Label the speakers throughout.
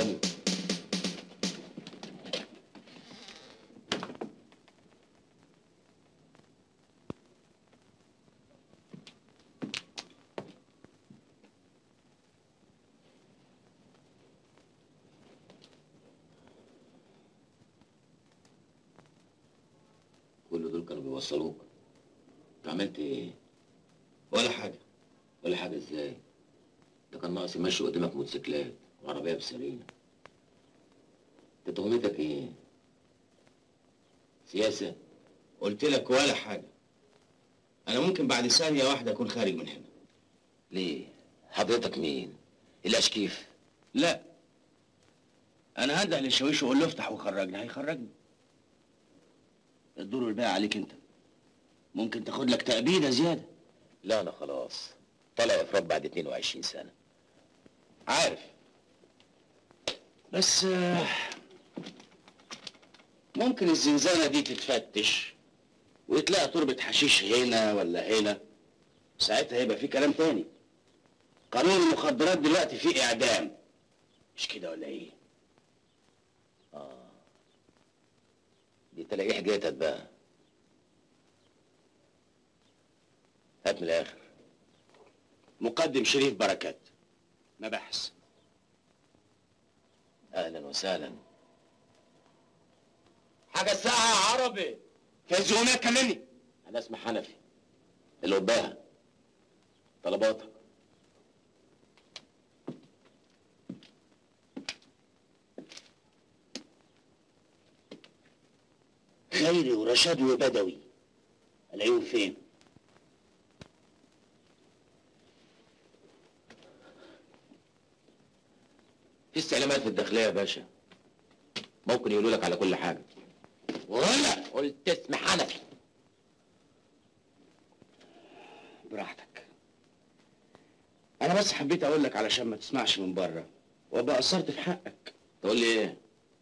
Speaker 1: تاني كل دول كانوا بيوصلوك انت عملت ايه؟
Speaker 2: ولا حاجه
Speaker 1: ولا حاجه ازاي؟ ده كان ناقص يمشي قدامك موتوسيكلات وعربيه بسرينه انت تهمتك ايه؟ سياسه؟
Speaker 2: قلت لك ولا حاجه انا ممكن بعد ثانيه واحده اكون خارج من هنا
Speaker 1: ليه؟ حضرتك مين؟ الاشكيف
Speaker 2: لا انا هنده للشاويش واقول له افتح وخرجني هيخرجني الدور الباقي عليك انت ممكن تاخد لك تأبيدة زيادة
Speaker 1: لا انا خلاص طالع افراج بعد 22 سنه
Speaker 2: عارف بس آه، ممكن الزنزانة دي تتفتش ويتلاقى تربة حشيش هنا ولا هنا ساعتها هيبقى في كلام تاني قانون المخدرات دلوقتي فيه إعدام مش كده ولا إيه؟
Speaker 1: دي تلاقي حكايتك بقى هات من الاخر
Speaker 2: مقدم شريف بركات مباحث
Speaker 1: اهلا وسهلا
Speaker 2: حاجة الساعة يا عربي في الزغمية كلمني
Speaker 1: انا اسمي حنفي اللي قباها طلباتك
Speaker 2: خيري ورشاد وبدوي الاقيهم فين؟
Speaker 1: في استعلامات في الداخليه يا باشا ممكن يقولوا لك على كل حاجه
Speaker 2: ولا
Speaker 1: قلت اسمي حنفي
Speaker 2: براحتك انا بس حبيت اقول لك علشان ما تسمعش من بره وابقى قصرت في حقك
Speaker 1: تقول لي ايه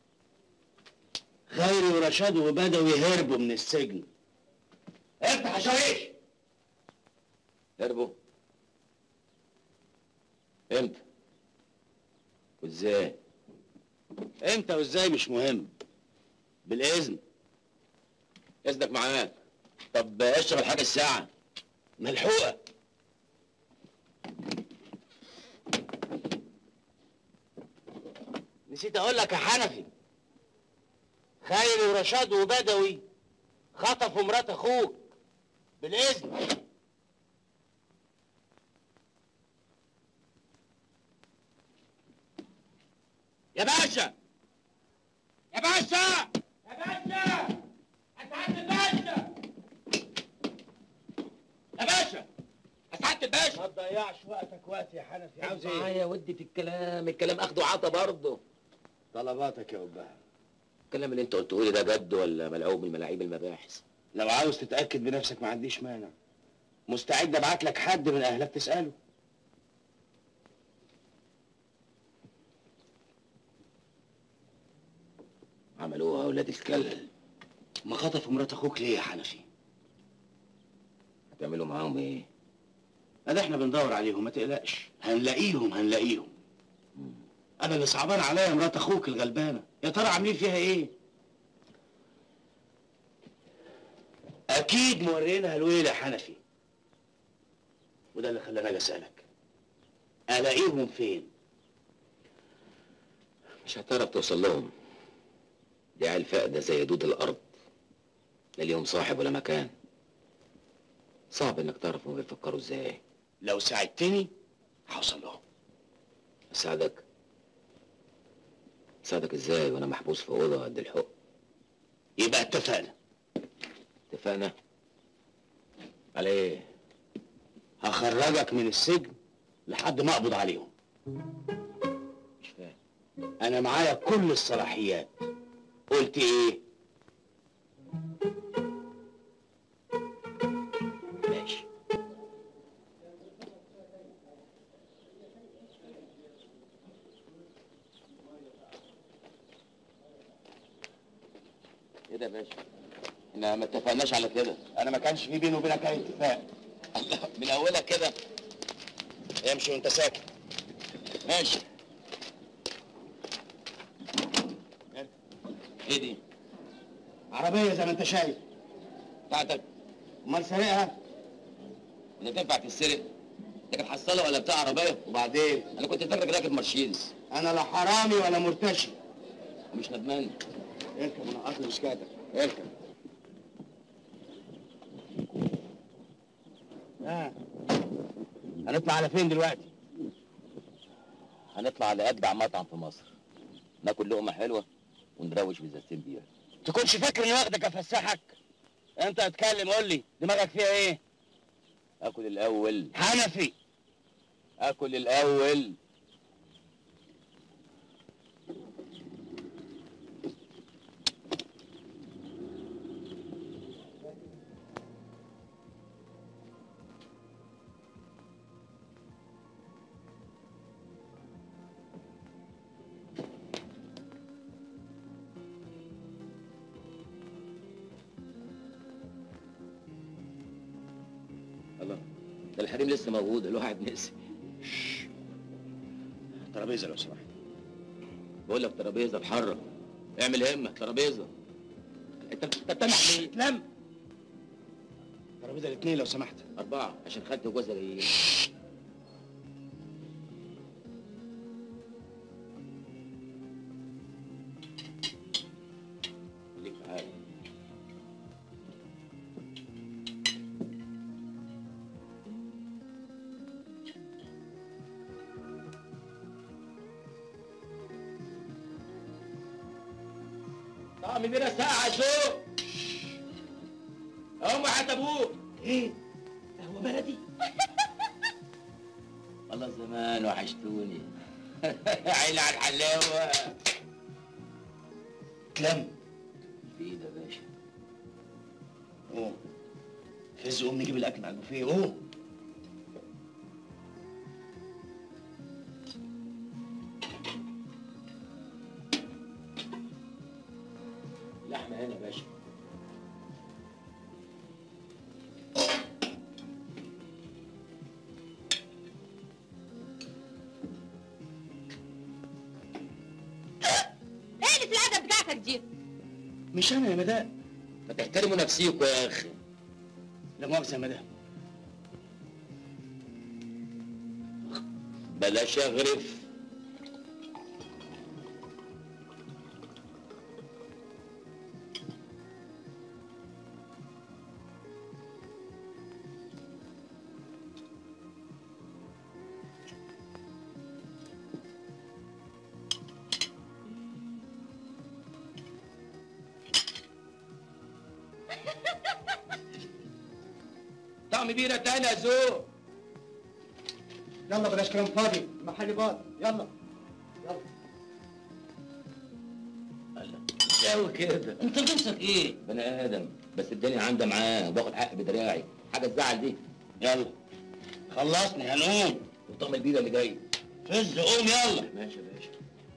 Speaker 2: خيري ورشاد وبدوي هربوا من السجن افتح يا شاويش
Speaker 1: هربوا امتى وازاي
Speaker 2: امتى وازاي مش مهم بالاذن
Speaker 1: اذنك معاك طب اشتغل حاجه الساعه
Speaker 2: ملحوقه نسيت اقول لك يا حنفي خيري ورشاد وبدوي خطفوا مرات اخوك بالاذن يا باشا يا باشا يا باشا اسعد الباشا يا باشا اسعد الباشا ما تضيعش وقتك وقت يا حنفي عاوز ايه
Speaker 1: معايا ودي في الكلام الكلام اخده عطا برضه
Speaker 2: طلباتك يا أبها
Speaker 1: الكلام اللي انت قلته لي ده جد ولا ملعوب من ملاعيب المباحث
Speaker 2: لو عاوز تتأكد بنفسك ما عنديش مانع مستعد ابعت لك حد من اهلك تسأله
Speaker 1: عملوها اولاد الكلب
Speaker 2: ما خطفوا مرات اخوك ليه يا حنفي
Speaker 1: هتعملوا معاهم ايه
Speaker 2: ادي احنا بندور عليهم ما تقلقش هنلاقيهم هنلاقيهم انا اللي صعبان عليا مرات اخوك الغلبانه يا ترى عاملين فيها ايه اكيد مورينا الويل يا حنفي وده اللي خلاني اجي اسالك الاقيهم فين
Speaker 1: مش هتعرف توصل لهم دي عيال فاقدة زي دود الأرض لا ليهم صاحب ولا مكان صعب إنك تعرف هم بيفكروا إزاي
Speaker 2: لو ساعدتني هوصل لهم
Speaker 1: أساعدك أساعدك إزاي وأنا محبوس في أوضة قد الحق
Speaker 2: يبقى اتفقنا
Speaker 1: اتفقنا على إيه
Speaker 2: هخرجك من السجن لحد ما اقبض عليهم
Speaker 1: مش فاهم
Speaker 2: انا معايا كل الصلاحيات قلت ايه
Speaker 1: ماشي ايه ده يا باشا؟ احنا ما اتفقناش على كده
Speaker 2: انا ما كانش في بيني وبينك اي اتفاق
Speaker 1: من اولها كده
Speaker 2: امشي وانت ساكت
Speaker 1: ماشي
Speaker 2: ايه دي؟
Speaker 3: عربيه زي ما انت شايف
Speaker 2: بتاعتك
Speaker 3: امال سارقها
Speaker 2: اللي تنفع تتسرق ده كانت حصاله ولا بتاع عربيه
Speaker 3: وبعدين
Speaker 2: انا كنت فاكرك راكب مرشيدس
Speaker 3: انا لا حرامي ولا مرتشي
Speaker 2: مش ندمان
Speaker 3: اركب انا قطر مش كاتب اركب ها هنطلع على فين دلوقتي
Speaker 2: هنطلع على اجدع مطعم في مصر ناكل لقمه حلوه وندروش بزازتين بيها
Speaker 3: تكونش فاكر اني واخدك افسحك انت اتكلم قول لي دماغك فيها ايه
Speaker 2: اكل الاول
Speaker 3: حنفي
Speaker 2: اكل الاول الله ده الحريم لسه موجود الواحد نسي
Speaker 3: ترابيزه لو سمحت
Speaker 2: بقول لك ترابيزه اتحرك اعمل همه ترابيزه انت انت بتمنع ليه؟
Speaker 3: لم ترابيزه الاثنين لو سمحت
Speaker 2: اربعه عشان خدت وجوزها جايين خليك في حالك طعم بينا ساعة سوق هم حتى ابوك
Speaker 3: ايه قهوه بلدي
Speaker 2: والله زمان وحشتوني عيل على الحلاوة
Speaker 3: تلم
Speaker 2: في ايد يا باشا
Speaker 3: قوم فز قوم نجيب الاكل على البوفيه قوم
Speaker 2: لحمة هنا يا باشا
Speaker 4: ايه اللي في الادب بتاعتك دي
Speaker 3: مش انا يا مدام
Speaker 2: ما تحترموا نفسيكوا يا اخي
Speaker 3: لا مؤاخذه يا مدام
Speaker 2: بلاش اغرف طعم بيرة تاني يا زو
Speaker 3: يلا بلاش كلام فاضي المحل باظ يلا
Speaker 2: الله ساوي كده انت جنسك ايه؟ بني ادم بس الدنيا عندها معاه وباخد حق بدراعي حاجه تزعل دي
Speaker 3: يلا خلصني هنقوم
Speaker 2: وطعم البيرة اللي جاي
Speaker 3: فز قوم يلا
Speaker 2: ماشي يا باشا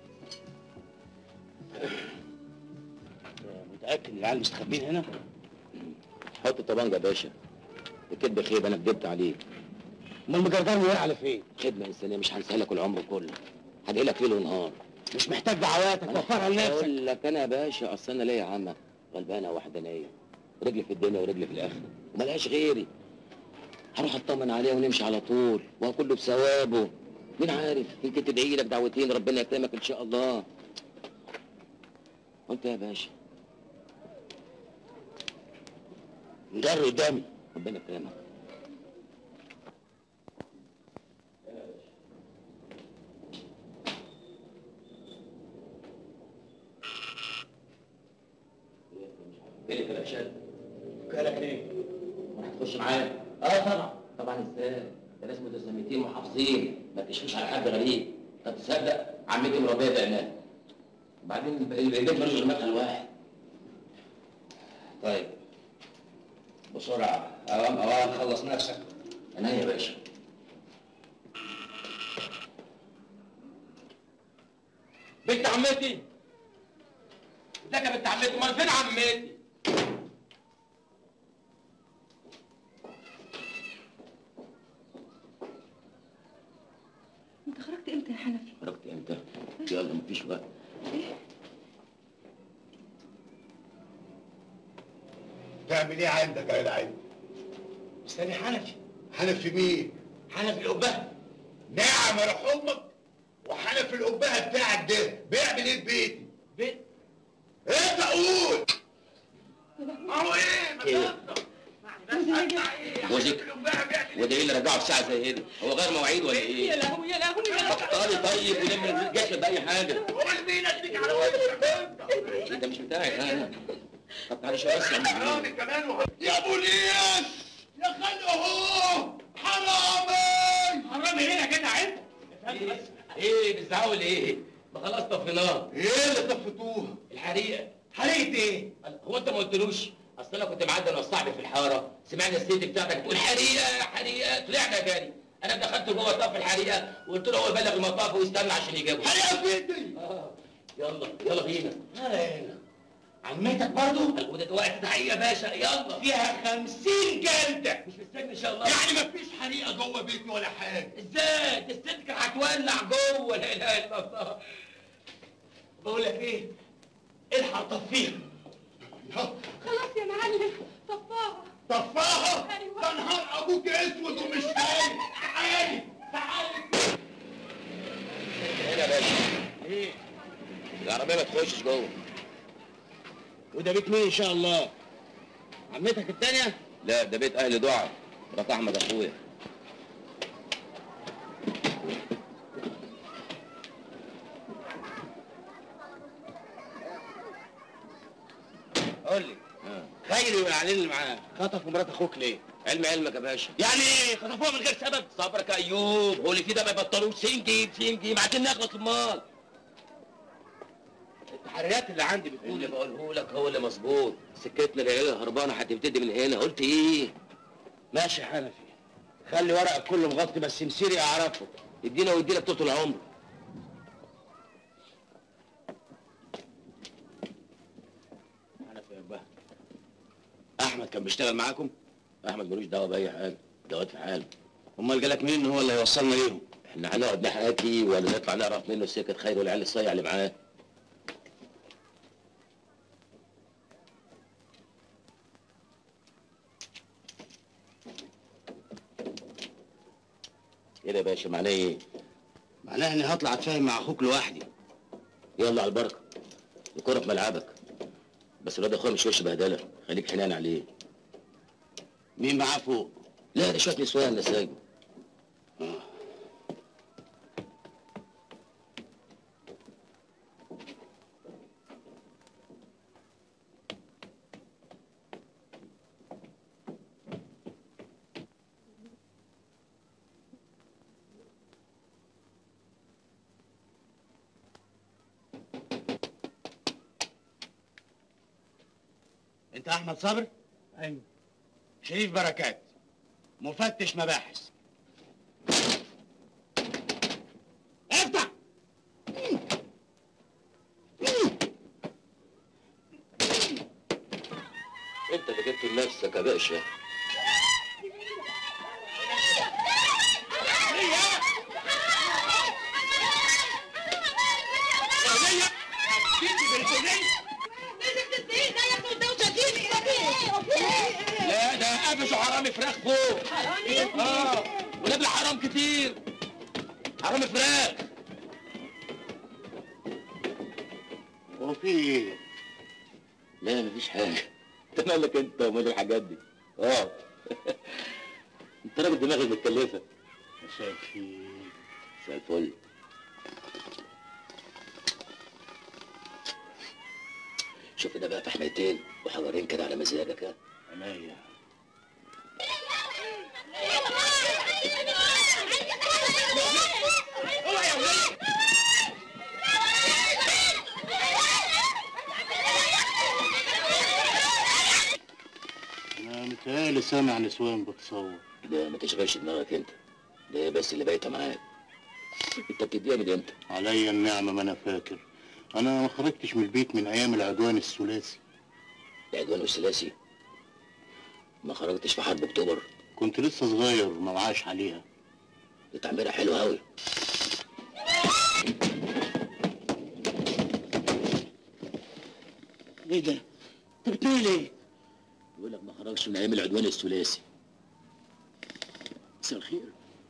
Speaker 3: متاكد ان العيال مستخبين هنا
Speaker 2: حط الطبنجة يا باشا الكدب خيب انا كدبت عليك
Speaker 3: امال مجردان وقع على فين
Speaker 2: خدمة إنسانية مش هنساها لك العمر كله هدعي لك ليل ونهار
Speaker 3: مش محتاج دعواتك وفرها لنفسك
Speaker 2: اقول لك انا يا باشا اصل انا ليا يا عمك غلبانه وحدانيه رجلي في الدنيا ورجلي في الاخره وملهاش غيري هروح اطمن عليها ونمشي على طول وهكون له بثوابه مين عارف يمكن تدعي لك دعوتين ربنا يكرمك ان شاء الله وانت يا باشا
Speaker 3: نجر قدامي
Speaker 2: ربنا يكرمك ايه اللي كده شاد
Speaker 3: كلك ليه
Speaker 2: هتخش معايا؟ اه طبعا طبعا ازاي؟ ده ناس متسامتين وحافظين ما تشفيش على حد غريب طب تصدق عمتي مربيه بعناه وبعدين البيت ملوش غير مدخل واحد
Speaker 3: طيب بسرعه اوام اوام خلص نفسك
Speaker 2: انا يا باشا بنت عمتي ازيك يا بنت عمتي امال فين عمتي
Speaker 4: انت خرجت امتى يا حنفي
Speaker 2: خرجت امتى يلا مفيش وقت
Speaker 4: بتعمل ايه عندك يا العين
Speaker 3: مستني حنفي
Speaker 4: حنفي مين
Speaker 3: حنفي القبه
Speaker 4: نعم يا روح امك وحنفي القبهه بتاعك ده بيعمل ايه في بيتي
Speaker 3: بيت
Speaker 4: انت قول اهو ايه
Speaker 1: إيه؟ وزك
Speaker 4: القبهه بيعمل
Speaker 1: وده ايه اللي رجعه في ساعه زي دي هو غير مواعيد ولا ايه
Speaker 5: يا لهوي يا لهوي يا لهوي
Speaker 1: بطلي طيب ولم الجسد باي حاجه
Speaker 4: قول مين اديك على وشك انت
Speaker 1: انت مش بتاعي انا طب تعالى شويه بس يا عم.
Speaker 4: حرامي كمان وح- يا بوليس يا خلق اهو حرامي
Speaker 3: حرامي هنا كده عيب
Speaker 1: ايه ايه بتزعقوا ليه ما خلاص طفيناه
Speaker 4: ايه اللي طفتوها
Speaker 1: الحريقه
Speaker 3: حريقه ايه
Speaker 1: هو انت ما قلتلوش اصل انا كنت معدي انا وصاحبي في الحاره سمعنا الست بتاعتك بتقول حريقه حريقه طلعنا جري انا دخلت جوه طف الحريقه وقلت له هو يبلغ المطاف ويستنى عشان يجيبه
Speaker 4: حريقه في ايدي
Speaker 1: اه يلا يلا بينا
Speaker 3: هنا عمتك برضو
Speaker 1: وده وقت تحقيق يا باشا يلا
Speaker 3: فيها خمسين جلدة
Speaker 1: مش مستني ان شاء الله
Speaker 4: يعني مفيش حريقه جوه بيتي ولا حاجه
Speaker 1: ازاي دي الست كانت هتولع جوه لا اله الا الله
Speaker 3: بقول لك ايه الحق طفيها
Speaker 5: خلاص يا معلم طفاها
Speaker 4: طفاها
Speaker 5: أيوة.
Speaker 4: ده نهار ابوك اسود ومش فاهم تعالي تعالي
Speaker 1: هنا يا باشا ايه العربيه ما تخشش جوه
Speaker 3: وده بيت مين ان شاء الله عمتك التانية
Speaker 1: لا ده بيت اهل دعاء مرات احمد اخويا
Speaker 3: قول لي خيري والعليل اللي معاه خطفوا مرات اخوك ليه
Speaker 1: علم علمك يا باشا
Speaker 3: يعني ايه خطفوها من غير سبب
Speaker 1: صبرك يا ايوب هو اللي فيه ده ما يبطلوش سنجي سنجي عايزين نخلص المال
Speaker 3: التحريات اللي عندي بتقول
Speaker 1: اللي بقوله لك هو اللي مظبوط سكتنا العيال الهربانه هتبتدي من هنا قلت ايه
Speaker 3: ماشي يا حنفي خلي ورقك كله مغطي بس مسيري اعرفه
Speaker 1: ادينا وادينا طول العمر
Speaker 3: حنفي يا بابا احمد كان بيشتغل معاكم
Speaker 1: احمد ملوش دعوه باي حاجه دوت في حاله
Speaker 3: امال جالك مين ان هو اللي هيوصلنا ليهم
Speaker 1: احنا هنقعد نحكي ولا نطلع نعرف منه سكه خير والعيال الصيع اللي معاه ايه ده يا باشا معناه ايه؟
Speaker 3: معناها اني هطلع اتفاهم مع اخوك لوحدي
Speaker 1: يلا على البركه الكوره في ملعبك بس الواد اخويا مش وش بهدله خليك حنان عليه
Speaker 3: مين معاه فوق
Speaker 1: لا ده شويه نسوان اللي سايبه
Speaker 3: انت احمد صبر
Speaker 5: ايوه
Speaker 3: شريف بركات مفتش مباحث افتح
Speaker 1: انت اللي جبته لنفسك يا باشا لا ده قفشوا حرامي فراخ فوق اه ونبلع حرام كتير حرامي فراخ
Speaker 4: هو في ايه؟
Speaker 1: لا مفيش حاجه انت مالك انت ومال الحاجات دي اه انت راجل دماغك متكلفه
Speaker 4: مساء الخير
Speaker 1: مساء الفل شوف ده بقى فحميتين وحجرين كده على مزاجك ها
Speaker 4: عينيا انا متهيألي سامع نسوان بتصور
Speaker 1: ده ما تشغلش دماغك انت ده بس اللي بايته معاك انت بتديها من امتى؟
Speaker 4: عليا النعمة ما انا فاكر انا ما خرجتش من البيت من ايام العدوان الثلاثي
Speaker 1: العدوان والثلاثي ما خرجتش في حرب اكتوبر
Speaker 4: كنت لسه صغير ما معاش عليها
Speaker 1: دي تعميرها حلو قوي
Speaker 3: ايه ده انت بتنوي ليه
Speaker 2: يقول لك ما خرجش من ايام العدوان الثلاثي مساء الخير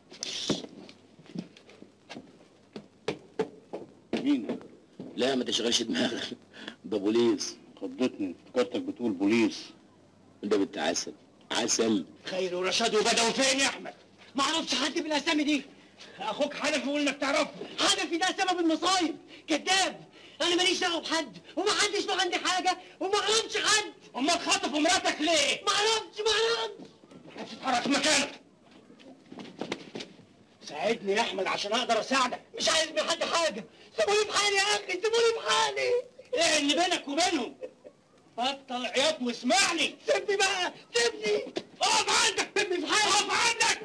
Speaker 3: مين
Speaker 2: لا ما تشغلش دماغك ده بوليس
Speaker 3: خضتني افتكرتك بتقول بوليس
Speaker 2: ده بنت عسل عسل
Speaker 3: خير ورشاد وبدوي فين يا احمد
Speaker 6: ما اعرفش حد بالاسامي دي
Speaker 3: اخوك حنفي وقول انك تعرفه
Speaker 6: حنفي ده سبب المصايب كذاب انا ماليش دعوه بحد وما حدش له عندي حاجه وما اعرفش حد
Speaker 3: امال خاطف مراتك ليه؟
Speaker 6: ما اعرفش ما اعرفش
Speaker 3: محدش يتحرك مكانك ساعدني يا احمد عشان اقدر اساعدك
Speaker 6: مش عايز من حد حاجه سيبوني في حالي يا اخي سيبوني في حالي
Speaker 3: ايه اللي بينك وبينهم؟ بطل عياط واسمعني
Speaker 6: سيبني بقى سيبني
Speaker 3: اقف عندك
Speaker 6: سيبني في حالي
Speaker 3: اقف عندك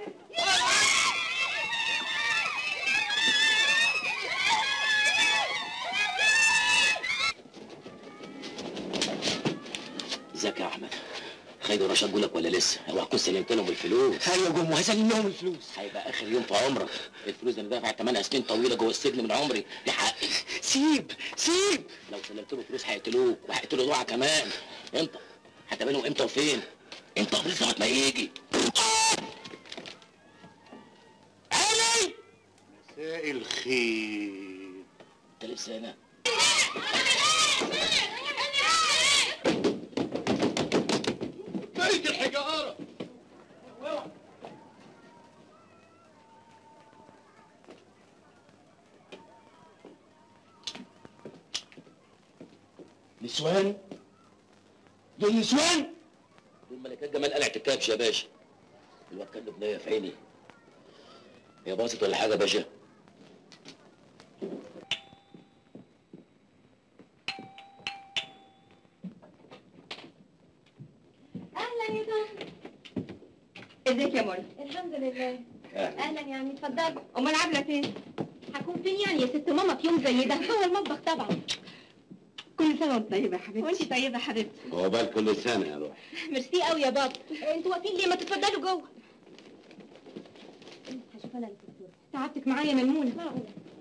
Speaker 2: ازيك يا احمد خالد ورشاد بقول لك ولا لسه اوعى تكون سلمت لهم الفلوس
Speaker 6: ايوه جم وهسلم لهم الفلوس
Speaker 2: هيبقى اخر يوم في عمرك الفلوس اللي دافع ثمنها سنين طويله جوه السجن من عمري دي حقي
Speaker 6: سيب سيب
Speaker 2: لو سلمت له فلوس هيقتلوك وهيقتلوا دوعة كمان انت هتقابلهم امتى وفين انت قبل لغايه ما يجي علي
Speaker 3: مساء الخير
Speaker 2: انت لسه هنا
Speaker 4: بيت الحجارة
Speaker 3: نسوان دول نسوان
Speaker 2: دول ملكات جمال قلعة الكبش يا باشا الواد كان له بنيه في عيني هي باظت ولا حاجه يا باشا
Speaker 5: اهلا يا طارق
Speaker 7: ازيك يا منى
Speaker 5: الحمد لله
Speaker 2: أهلا.
Speaker 5: اهلا يا عمي اتفضلي
Speaker 7: امال عامله فين
Speaker 5: هكون فين يعني يا ست ماما في يوم زي ده هو المطبخ طبعا
Speaker 7: كل سنه وانت طيبه يا حبيبتي
Speaker 5: وانت طيبه يا حبيبتي
Speaker 2: عقبال كل سنه يا روح
Speaker 5: ميرسي قوي يا بابا انتوا واقفين ليه ما تتفضلوا جوه هشوف انا الدكتور تعبتك معايا يا ميمونه معقوله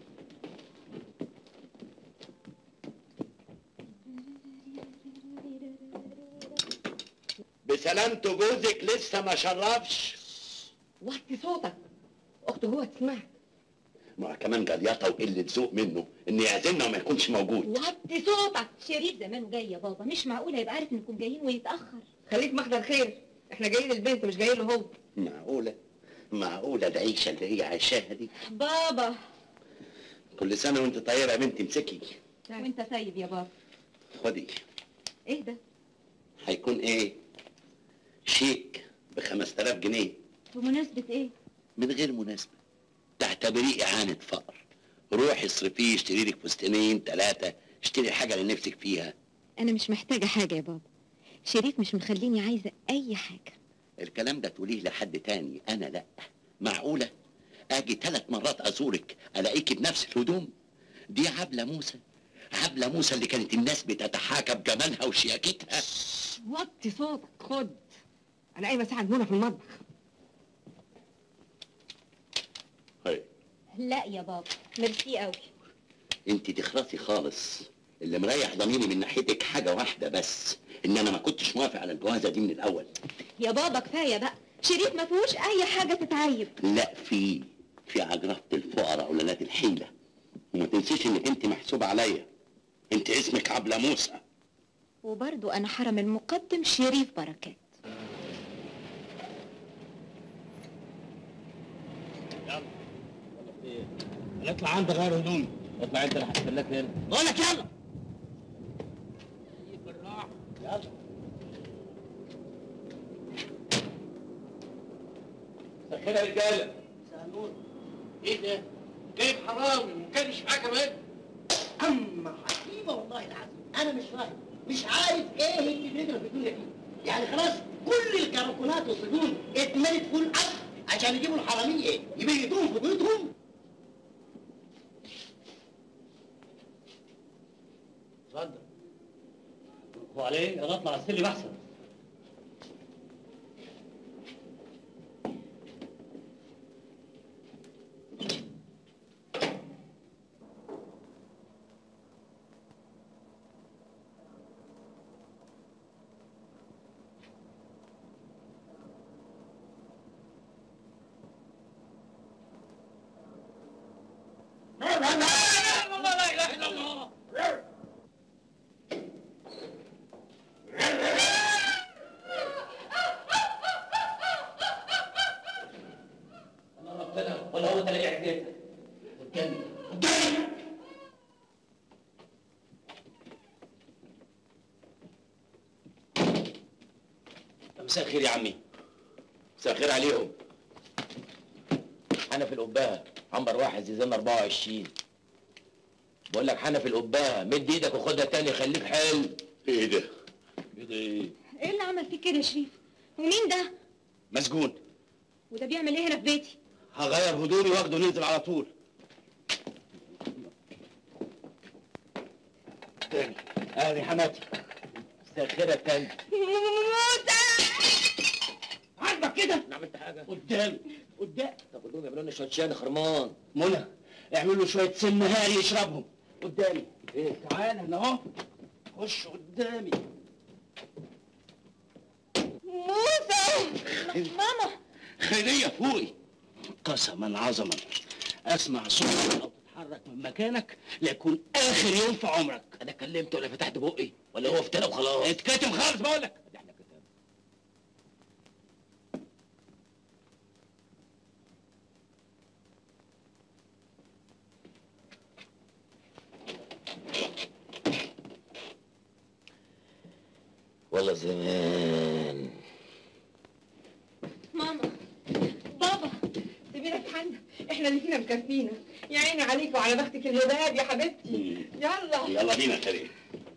Speaker 4: بسلامته جوزك لسه ما شرفش
Speaker 7: وطي صوتك اخته جوه تسمعك
Speaker 4: ما كمان جليطه وقله ذوق منه ان يعزمنا وما يكونش موجود
Speaker 7: وطي صوتك
Speaker 5: شريف زمانه جاي يا بابا مش معقوله يبقى عارف انكم جايين ويتاخر
Speaker 7: خليك محضر خير احنا جايين للبنت مش جايين له هو
Speaker 4: معقوله معقوله العيشه اللي هي عايشاها دي
Speaker 5: بابا
Speaker 4: كل سنه وانت طيبه يا بنتي امسكي
Speaker 5: وانت طيب يا بابا
Speaker 4: خدي
Speaker 5: ايه ده
Speaker 4: هيكون ايه شيك ب 5000 جنيه
Speaker 5: بمناسبه ايه
Speaker 4: من غير مناسبه تعتبريه اعانه فقر روحي اصرفيه اشتري لك فستانين ثلاثه اشتري حاجه اللي نفسك فيها
Speaker 5: انا مش محتاجه حاجه يا بابا شريف مش مخليني عايزه اي حاجه
Speaker 4: الكلام ده تقوليه لحد تاني انا لا معقوله اجي ثلاث مرات ازورك الاقيكي بنفس الهدوم دي عبله موسى عبله موسى اللي كانت الناس بتتحاكى بجمالها وشياكتها
Speaker 7: وطي صوتك خد انا قايمه اساعد منى في المطبخ
Speaker 4: هاي
Speaker 5: لا يا بابا ميرسي قوي
Speaker 4: انت تخرسي خالص اللي مريح ضميري من ناحيتك حاجه واحده بس ان انا ما كنتش موافق على الجوازه دي من الاول
Speaker 5: يا بابا كفايه بقى شريف ما فيهوش اي حاجه تتعيب
Speaker 4: لا في في عجرفه الفقراء ولاد الحيله وما تنسيش انك انت محسوبه عليا انت اسمك عبله موسى
Speaker 5: وبرضو انا حرم المقدم شريف بركات
Speaker 3: نطلع عندي غير هدومي
Speaker 2: اطلع انت انا هستناك هنا
Speaker 3: بقول لك يلا
Speaker 1: سخنها يا رجاله
Speaker 3: ايه ده؟ جايب حرامي وكانش معاه كمان
Speaker 6: اما عجيبه والله العظيم انا مش فاهم مش عارف ايه اللي بيجرى في الدنيا دي يعني خلاص كل الكركونات والسجون اتملت فول عسل عشان يجيبوا الحراميه يبيتوهم في بيوتهم
Speaker 3: اتفضل وعليه انا اطلع السلم احسن
Speaker 2: مساء الخير يا عمي مساء الخير عليهم حنف القباها عنبر واحد زيزان 24 بقول لك حنف القباها مد ايدك وخدها تاني خليك حلو
Speaker 4: ايه ده؟
Speaker 2: ايه ده ايه؟
Speaker 5: ايه اللي عمل فيك كده يا شريف ومين ده
Speaker 2: مسجون
Speaker 5: وده بيعمل ايه هنا في بيتي
Speaker 2: هغير هدومي واخده ننزل على طول تاني ادي حماتي مساء الخير يا تاني عاجبك كده؟ انا عملت حاجه قدامي قدام طب قول لهم يعملوا لنا شويه شاي خرمان منى اعملوا له شويه سم هاري يشربهم قدامي ايه تعالى هنا اهو خش قدامي
Speaker 5: موسى ماما
Speaker 2: خيرية فوقي قسما عظما اسمع صوتك او تتحرك من مكانك ليكون اخر يوم في عمرك انا كلمت ولا فتحت بقي ولا هو افترى وخلاص اتكتم خالص بقول لك احنا كتاب والله زمان
Speaker 7: ماما بابا سيبينا في حالنا احنا اللي فينا مكفينا يا عيني عليك وعلى بختك الهباب يا حبيبتي يلا
Speaker 4: يلا بينا كريم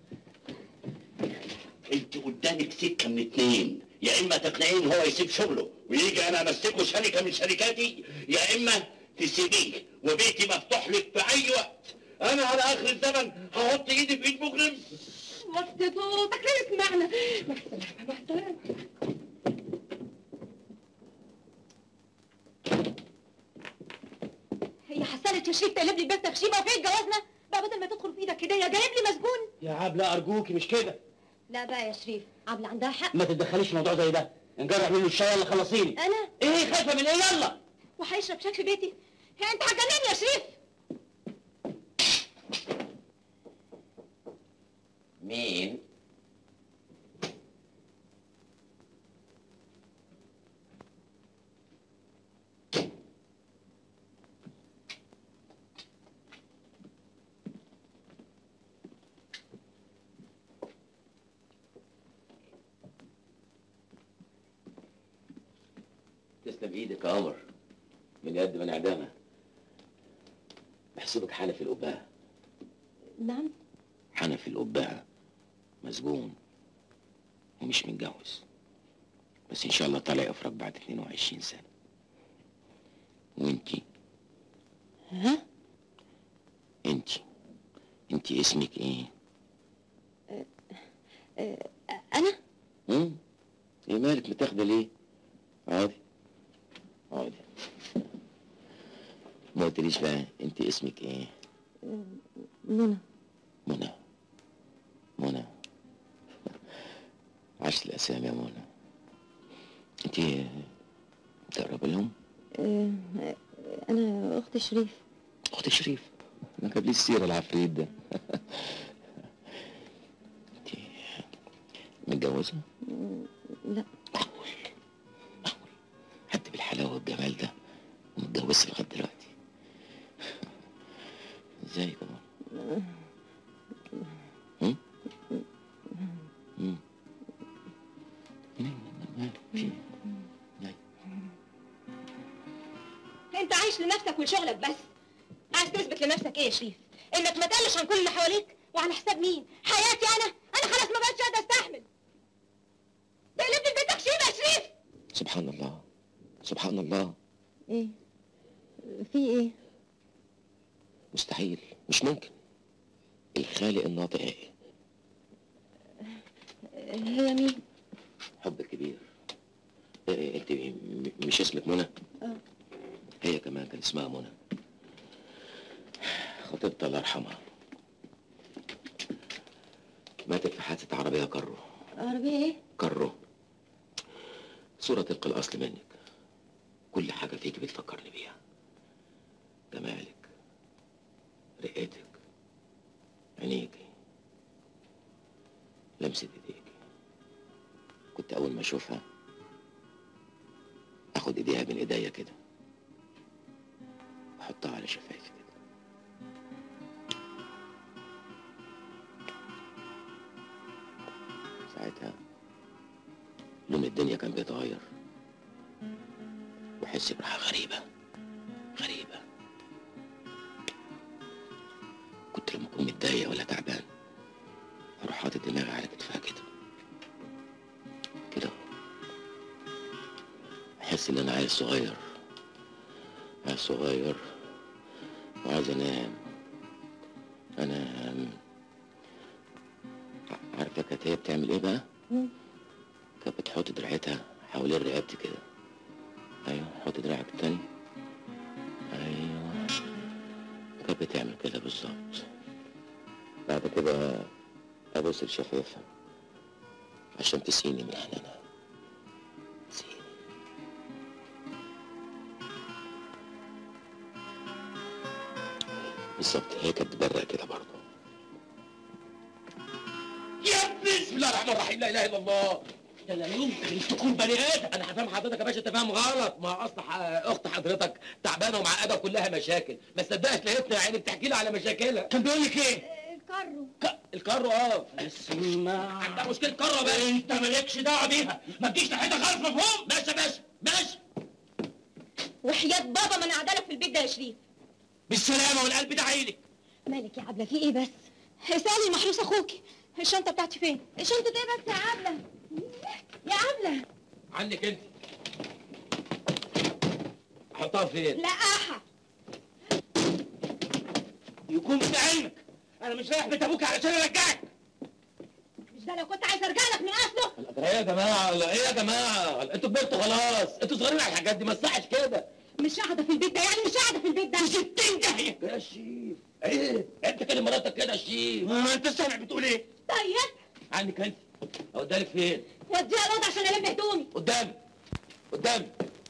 Speaker 4: انت قدامك سكه من اتنين يا اما تقنعين هو يسيب شغله ويجي انا امسكه شركه من شركاتي يا اما تسيبيه وبيتي مفتوح لك في اي وقت انا على اخر الزمن هحط ايدي في ايد مجرم
Speaker 7: وطي صوتك لا يسمعنا مع السلامة مع السلامة
Speaker 5: هي حصلت يا شريف تقلب لي البيت تخشيبه وفين جوازنا بقى بدل ما تدخل في ايدك هديه جايب لي مسجون
Speaker 2: يا عبلة أرجوكي مش كده
Speaker 5: لا بقى يا شريف عبلة عندها حق
Speaker 2: ما تتدخليش في موضوع زي ده نجرب منه الشاي يلا خلصيني
Speaker 5: انا
Speaker 2: ايه خايفة من ايه يلا
Speaker 5: وهيشرب شاي في بيتي هي انت هتجنني يا شريف
Speaker 2: مين تسلم ايدك يا قمر من يد من اعدامها احسبك حنفي القباء
Speaker 5: نعم
Speaker 2: حنفي القباء مسجون ومش متجوز بس ان شاء الله طالع يفرج بعد 22 سنة وانتي
Speaker 5: ها
Speaker 2: انتي انتي اسمك ايه؟
Speaker 5: انا
Speaker 2: امم ايه مالك متاخده ليه؟ عادي عادي ما قلتليش بقى انت اسمك ايه؟
Speaker 5: منى
Speaker 2: منى منى عشت الاسامي يا منى انت تقرب لهم؟
Speaker 5: آه، انا اخت شريف
Speaker 2: اخت شريف ما جابليش السيره العفريت ده انت متجوزه؟
Speaker 5: لا
Speaker 2: معقول معقول حد بالحلاوه والجمال ده ومتجوزش لغايه دلوقتي ازاي كمان؟ هم؟ هم؟ مالك؟ في إيه؟ جاي.
Speaker 5: انت عايش لنفسك ولشغلك بس عايز تثبت لنفسك ايه يا شريف انك ما تقلش عن كل اللي حواليك وعلى حساب مين حياتي انا انا خلاص ما بقتش قادره استحمل تقلب لي البيت تخشيب يا شريف
Speaker 2: سبحان الله سبحان الله
Speaker 5: ايه في ايه
Speaker 2: مستحيل مش ممكن الخالق الناطق ايه
Speaker 5: هي مين
Speaker 2: حب كبير إيه انت م- مش اسمك منى
Speaker 5: اه
Speaker 2: هي كمان كان اسمها منى خطيبتها الله يرحمها ماتت في حادثة عربية كرو
Speaker 5: عربيه ايه
Speaker 2: كرو صورة تلقى الأصل منك كل حاجة فيك بتفكرني بيها جمالك رئتك عينيكي لمسة ايديك كنت أول ما أشوفها أخد إيديها بين إيديا كده وأحطها على شفايفي كده ساعتها
Speaker 1: لون الدنيا كان بيتغير واحس براحه غريبه غريبه كنت لما اكون متضايق ولا تعبان اروح حاطط دماغي على كتفها كده كده احس ان انا عيل صغير عيل صغير وعايز انام انام ع- عارفه كانت هي بتعمل ايه بقى؟ كانت بتحط دراعتها حوالين رقبتي كده ايوه حط دراعك التاني ايوه كانت بتعمل كده بالظبط بعد كده ابوس لشفايفها عشان تسقيني من حنانها تسقيني بالظبط هي كانت بتبرق كده برضه يا ابني بسم الله الرحمن الرحيم لا اله الا الله ده لا يمكن تكون بني ادم انا هفهم حضرتك يا باشا انت فاهم غلط ما اصل ح- اخت حضرتك تعبانه ومعقده كلها مشاكل ما صدقت لقيتنا يا عيني بتحكي لي على مشاكلها كان بيقول لك ايه؟
Speaker 5: كارو
Speaker 1: ك- الكارو اه اسمع عندها مشكله كارو بس انت مالكش دعوه بيها ما تجيش ناحيتها خالص مفهوم ماشي يا باشا ماشي
Speaker 5: وحياة بابا ما انا قاعده لك في البيت ده يا شريف
Speaker 1: بالسلامه والقلب ده عينك
Speaker 5: مالك يا عبله في ايه بس اسالي محروس اخوكي الشنطه بتاعتي فين الشنطه ايه بس يا عبله يا عبله
Speaker 1: عنك انت احطها فين؟
Speaker 5: لا احا
Speaker 1: يكون في علمك انا مش رايح بيت ابوك علشان ارجعك
Speaker 5: مش ده لو كنت عايز ارجع لك من اصله
Speaker 1: ايه يا جماعه ولا ايه يا جماعه انتوا كبرتوا خلاص انتوا صغيرين على الحاجات دي ما تصحش كده
Speaker 5: مش قاعده في البيت ده يعني مش قاعده في البيت ده
Speaker 1: 60 داهيه يا شيف ايه انت كده مراتك كده يا شيف ما انت سامع بتقول ايه
Speaker 5: طيب
Speaker 1: عنك انت اوديها لك فين
Speaker 5: وديها الوضع عشان الم هدومي
Speaker 1: قدامي قدامي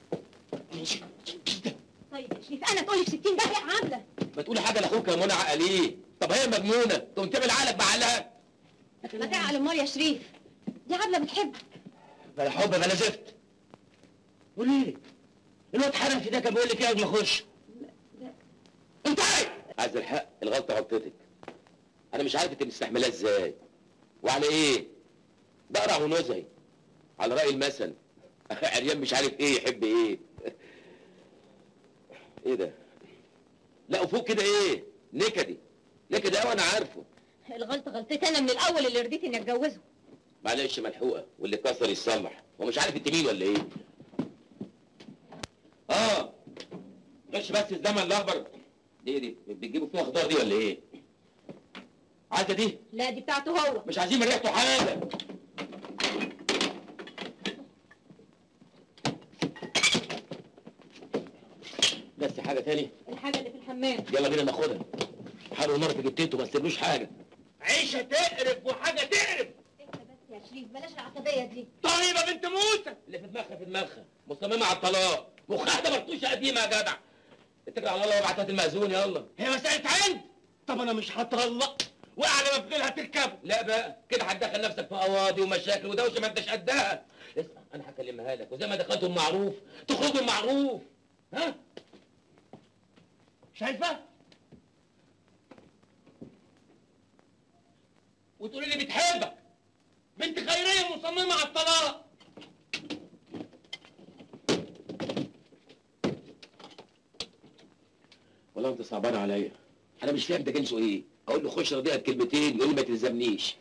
Speaker 5: طيب يا شريف انا تقولي في 60 داهيه يا عبله
Speaker 1: ما تقولي حاجه لاخوك يا منى عقليه طب هي مجنونه تقوم تعمل عقلك بعقلها
Speaker 5: ما تعقل امال يا شريف دي عبله بتحبك
Speaker 1: بلا حب بلا زفت قولي لي الواد حنفي ده كان بيقول لك ايه قبل ما اخش انت عايز عايز الحق الغلطه غلطتك انا مش عارف انت مستحملاه ازاي وعلى ايه بقرع ونزهي على راي المثل عريان مش عارف ايه يحب ايه ايه ده لا وفوق كده ايه نكدي نكدي قوي انا عارفه
Speaker 5: الغلطه غلطتي انا من الاول اللي رضيت اني اتجوزه
Speaker 1: معلش ملحوقه واللي كسر يصلح ومش عارف انت مين ولا ايه اه مش بس الزمن الاخضر دي دي بتجيبوا فيها خضار دي ولا ايه عايزه دي
Speaker 5: لا دي بتاعته هو
Speaker 1: مش عايزين من ريحته حاجه بس حاجه تاني
Speaker 5: الحاجه اللي في الحمام
Speaker 1: يلا بينا ناخدها حاول النار في جبتته ما تسيبلوش حاجه عيشه تقرف وحاجه تقرف
Speaker 5: انت بس يا شريف بلاش العصبيه دي
Speaker 1: طيبه بنت موسى اللي في دماغها في دماغها مصممه على الطلاق مخها ده مرطوشه قديمه يا جدع اتكل على الله وابعتها المأذون يلا هي مسألة عند طب انا مش هطلق واعلى ما في غيرها تركبه لا بقى كده هتدخل نفسك في قواضي ومشاكل ودوشه ما انتش قدها اسمع انا هكلمها لك وزي ما دخلتهم معروف تخرجوا معروف ها شايفه وتقولي لي بتحبك بنت خيريه مصممه على الطلاق والله انت صعبان عليا انا مش فاهم ده جنسه ايه اقول له خش رضيها بكلمتين يقول لي ما تلزمنيش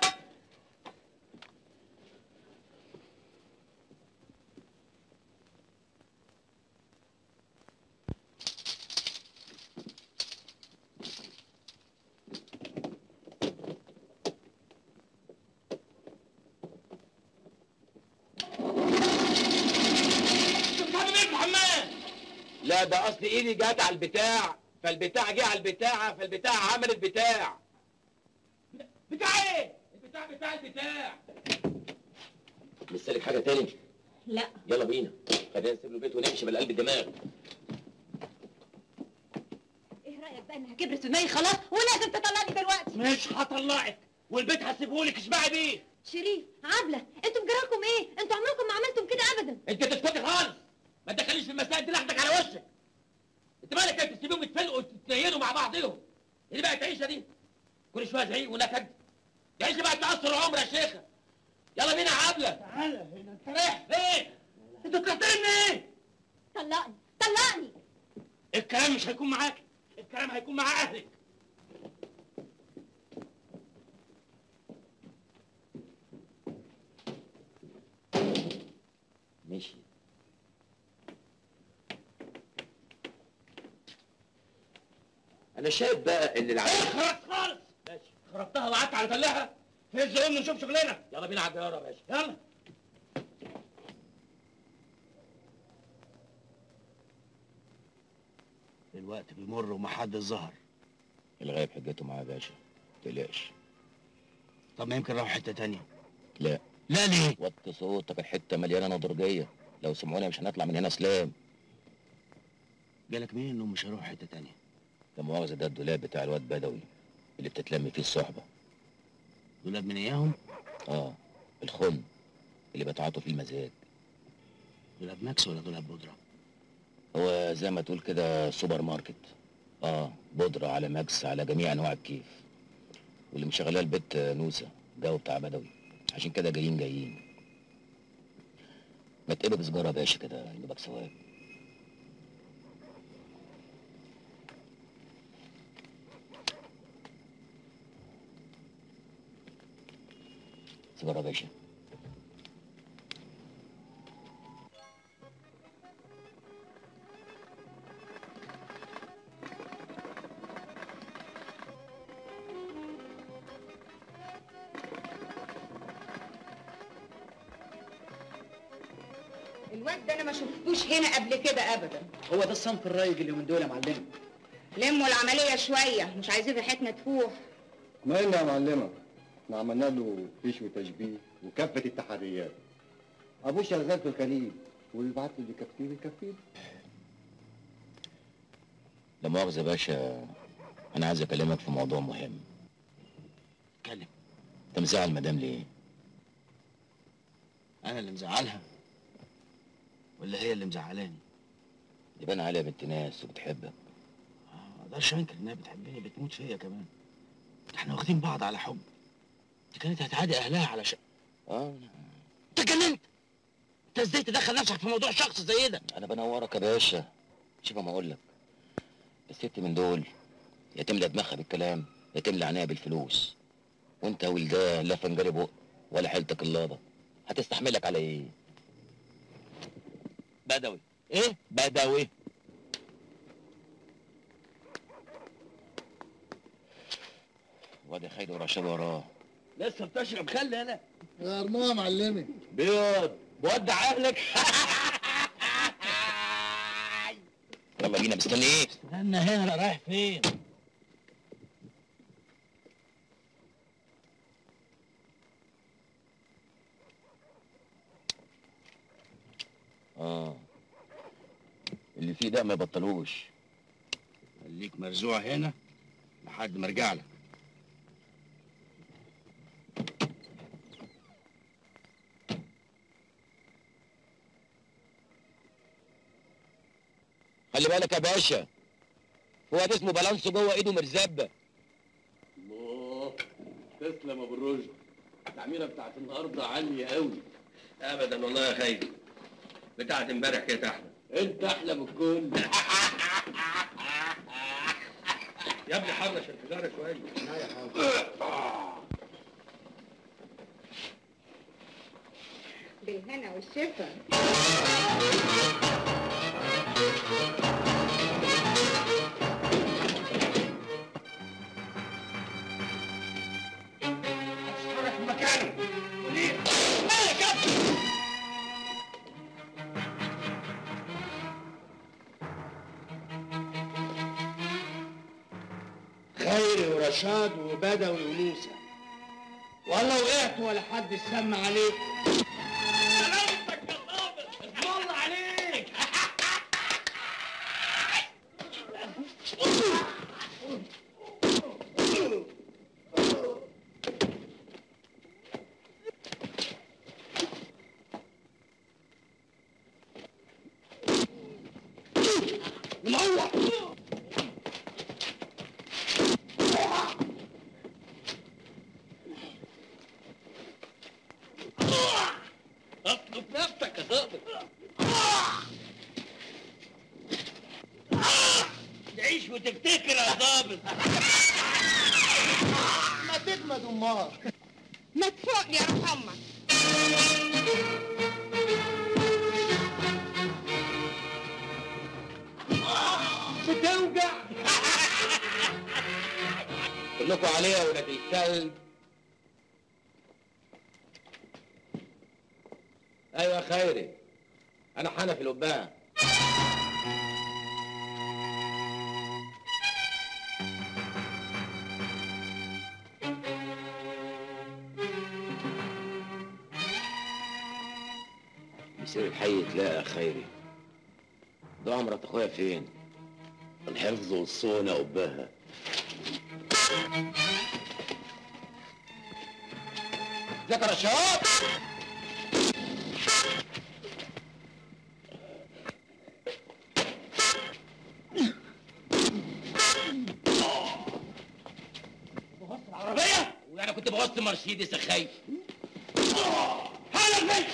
Speaker 1: لا ده اصل ايدي جت على البتاع فالبتاع جه على البتاعه فالبتاع عملت بتاع بتاع ايه؟ البتاع بتاع البتاع لسه لك حاجه تاني؟
Speaker 5: لا
Speaker 1: يلا بينا خلينا نسيب له البيت ونمشي بالقلب الدماغ
Speaker 5: ايه رايك بقى انها كبرت في دماغي خلاص ولازم تطلعني دلوقتي
Speaker 1: مش هطلعك والبيت هسيبهولك اشبعي بيه
Speaker 5: شريف عبله انتوا بجراكم ايه انتوا عمركم ما عملتم كده ابدا
Speaker 1: انت تسكتي خالص ما تدخليش في المسائل دي لحدك على وشك انت مالك انت تسيبيهم يتفلقوا وتتنيلوا مع بعضهم ايه بقى العيشه دي كل شويه زعيق ونكد دي عيشه بقى تاثر العمر يا شيخه يلا بينا يا عبله
Speaker 6: تعالى هنا انت رايح
Speaker 1: ايه انت طلعت لي منين
Speaker 5: طلقني طلقني
Speaker 1: الكلام مش هيكون معاك الكلام هيكون مع اهلك
Speaker 2: مشي انا شايف بقى ان العيال
Speaker 1: خلاص خالص ماشي خربتها وقعدت على تلها هز قوم نشوف شغلنا يلا بينا على الجياره يا باشا يلا
Speaker 3: الوقت بيمر ومحدش ظهر
Speaker 2: الغايب حجته معاه يا باشا تقلقش
Speaker 3: طب ما يمكن راحوا حته تانية
Speaker 2: لا
Speaker 3: لا ليه
Speaker 2: وطي صوتك الحته مليانه نضرجيه لو سمعونا مش هنطلع من هنا سلام
Speaker 3: جالك مين انهم مش هيروحوا حته تانية
Speaker 2: ده مؤاخذه ده الدولاب بتاع الواد بدوي اللي بتتلم فيه الصحبه
Speaker 3: دولاب من اياهم
Speaker 2: اه الخن اللي بتعاطوا فيه المزاج
Speaker 3: دولاب ماكس ولا دولاب بودره
Speaker 2: هو زي ما تقول كده سوبر ماركت اه بودرة على ماكس على جميع انواع الكيف واللي مشغلاه البت نوسة جو بتاع بدوي عشان كده جايين جايين ما تقلب سجارة يا باشا كده يجيبك ثواب سيجارة يا باشا
Speaker 7: الواد ده انا ما شفتوش هنا قبل كده ابدا
Speaker 6: هو ده الصنف الرايج اليومين دول يا معلم
Speaker 7: لموا العمليه شويه مش عايزين ريحتنا تفوح
Speaker 8: ما إلا يا معلمة احنا عملنا له فيش وتشبيه وكافة التحريات أبوه شغال في الخليج ويبعت له اللي يكفيه يكفيه
Speaker 2: لا مؤاخذة يا باشا أنا عايز أكلمك في موضوع مهم
Speaker 3: اتكلم
Speaker 2: أنت مزعل مدام ليه؟
Speaker 3: انا اللي مزعلها ولا هي اللي مزعلاني
Speaker 2: يبان عليها بنت ناس وبتحبك
Speaker 3: آه، ما اقدرش انكر انها بتحبني بتموت فيا كمان احنا واخدين بعض على حب دي كانت هتعادي اهلها على شق
Speaker 2: اه
Speaker 3: انت اتجننت انت ازاي تدخل نفسك في موضوع شخص زي ده
Speaker 2: أنا بنورك يا باشا شوف ما أقول لك الست من دول يا تملى دماغها بالكلام يا تملى عينيها بالفلوس وأنت ولدان لا فنجان بق ولا حيلتك اللابة هتستحملك على إيه؟ بدوي
Speaker 3: ايه
Speaker 2: بدوي وادي خالد ورشاد وراه
Speaker 3: لسه بتشرب خل انا
Speaker 8: يا أرموها معلمي
Speaker 2: بيض ودع اهلك يلا بينا مستني ايه
Speaker 3: استنى هنا انا رايح فين
Speaker 2: اه اللي فيه ده ما يبطلوش
Speaker 3: خليك مرزوع هنا لحد ما ارجع لك
Speaker 2: خلي بالك يا باشا هو ده اسمه بالانسو جوه ايده مرزبه
Speaker 1: الله تسلم يا ابو الرشد التعميره بتاعت النهارده عاليه قوي ابدا والله يا خيري بتاعت امبارح كانت احلى انت احلى من الكل يا ابني حرش السيجاره شويه
Speaker 7: بالهنا والشفا
Speaker 1: اتحرك من مكانه ليه؟ مالك يا ابني؟
Speaker 3: خيري ورشاد وبدوي وموسى والله وقعت ولا حد سمع عليك
Speaker 1: سلامتك يا صابر اسم الله عليك
Speaker 3: منور
Speaker 1: شوف نفسك يا ظابط تعيش وتفتكر يا ظابط
Speaker 6: ما تجمد امال
Speaker 7: ما تفوق يا روح امك
Speaker 1: بتوجع كلكم عليها يا ولاد الكلب ايوه يا خيري انا حنفي القبان
Speaker 2: يصير الحي تلاقى خيري ضاع مرات اخويا فين الحفظ والصونة قبها
Speaker 1: ذكر الشباب العربية وانا كنت بوظت مرسيدس يا خايف هلا البيت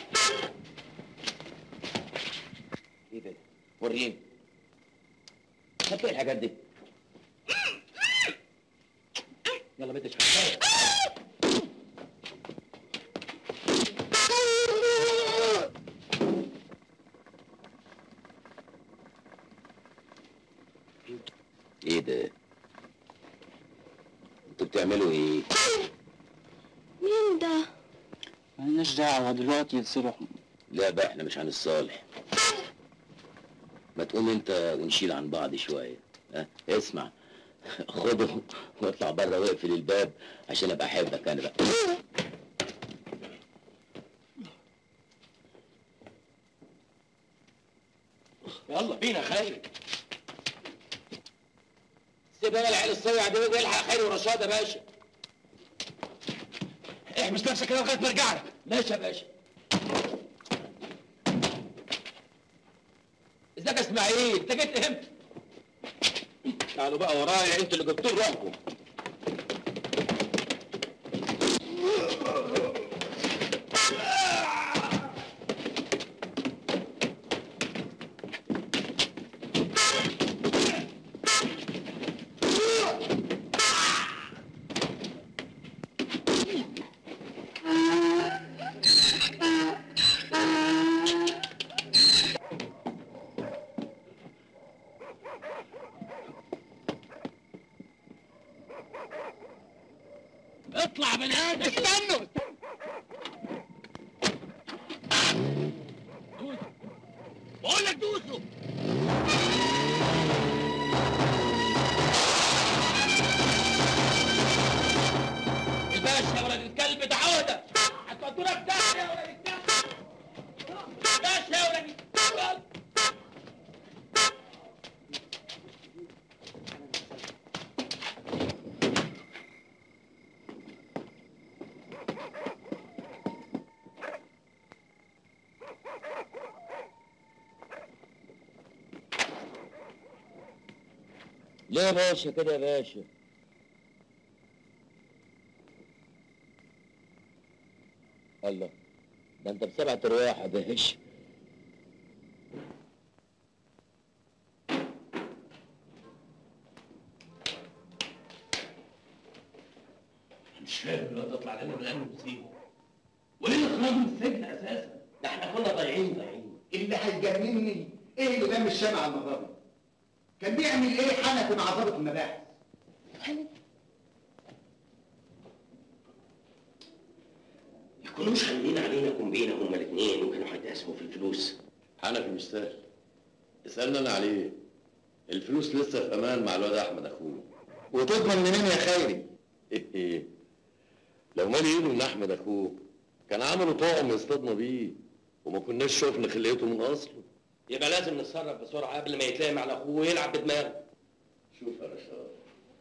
Speaker 2: ايه ده وريني خدت ايه الحاجات دي
Speaker 1: يلا بيت اشحن
Speaker 2: ايه ده انتوا بتعملوا ايه
Speaker 5: مين ده؟
Speaker 3: مالناش دعوة دلوقتي يتصلح
Speaker 2: لا بقى احنا مش هنصالح ما تقوم انت ونشيل عن بعض شويه ها اسمع خده واطلع بره واقفل الباب عشان ابقى احبك انا بقى
Speaker 1: يلا بينا يا خير سيب انا العيال الصيع دي والحق خير ورشاد يا باشا احبس نفسك كده لغايه ما ارجع لك ماشي يا باشا ازيك يا اسماعيل انت جيت امتى تعالوا بقى ورايا انتوا اللي جبتوا روحكم اطلع من هنا استنوا دوسوا. بقول لك دوسوا الباشا يا ولد الكلب ده عودة هتودونا في داهية يا ولد الكلب باشا يا ولد الكلب
Speaker 2: ليه يا باشا كده يا باشا الله ده انت بسبعة ارواح يا باشا
Speaker 1: مش فاهم الواد تطلع لنا من الامن مصيبه وليه اللي خرجوا من السجن اساسا؟ ده احنا كنا ضايعين ضايعين
Speaker 6: اللي هيجنني ايه اللي لم الشمع المره دي كان بيعمل ايه حنفي مع ضابط المباحث
Speaker 1: يكونوش خانين علينا كومبينه هما الاثنين وكانوا هيتقاسموا في الفلوس
Speaker 9: حنفي مش سهل اسألنا انا عليه الفلوس لسه في امان مع الواد احمد اخوه
Speaker 6: وتضمن منين يا خيري
Speaker 9: ايه ايه لو مالي ايده من احمد اخوه كان عملوا طعم يصطادنا بيه وما كناش شفنا خلقته من اصله
Speaker 1: يبقى لازم نتصرف بسرعه قبل ما يتلام على اخوه ويلعب بدماغه
Speaker 9: شوف يا رشاد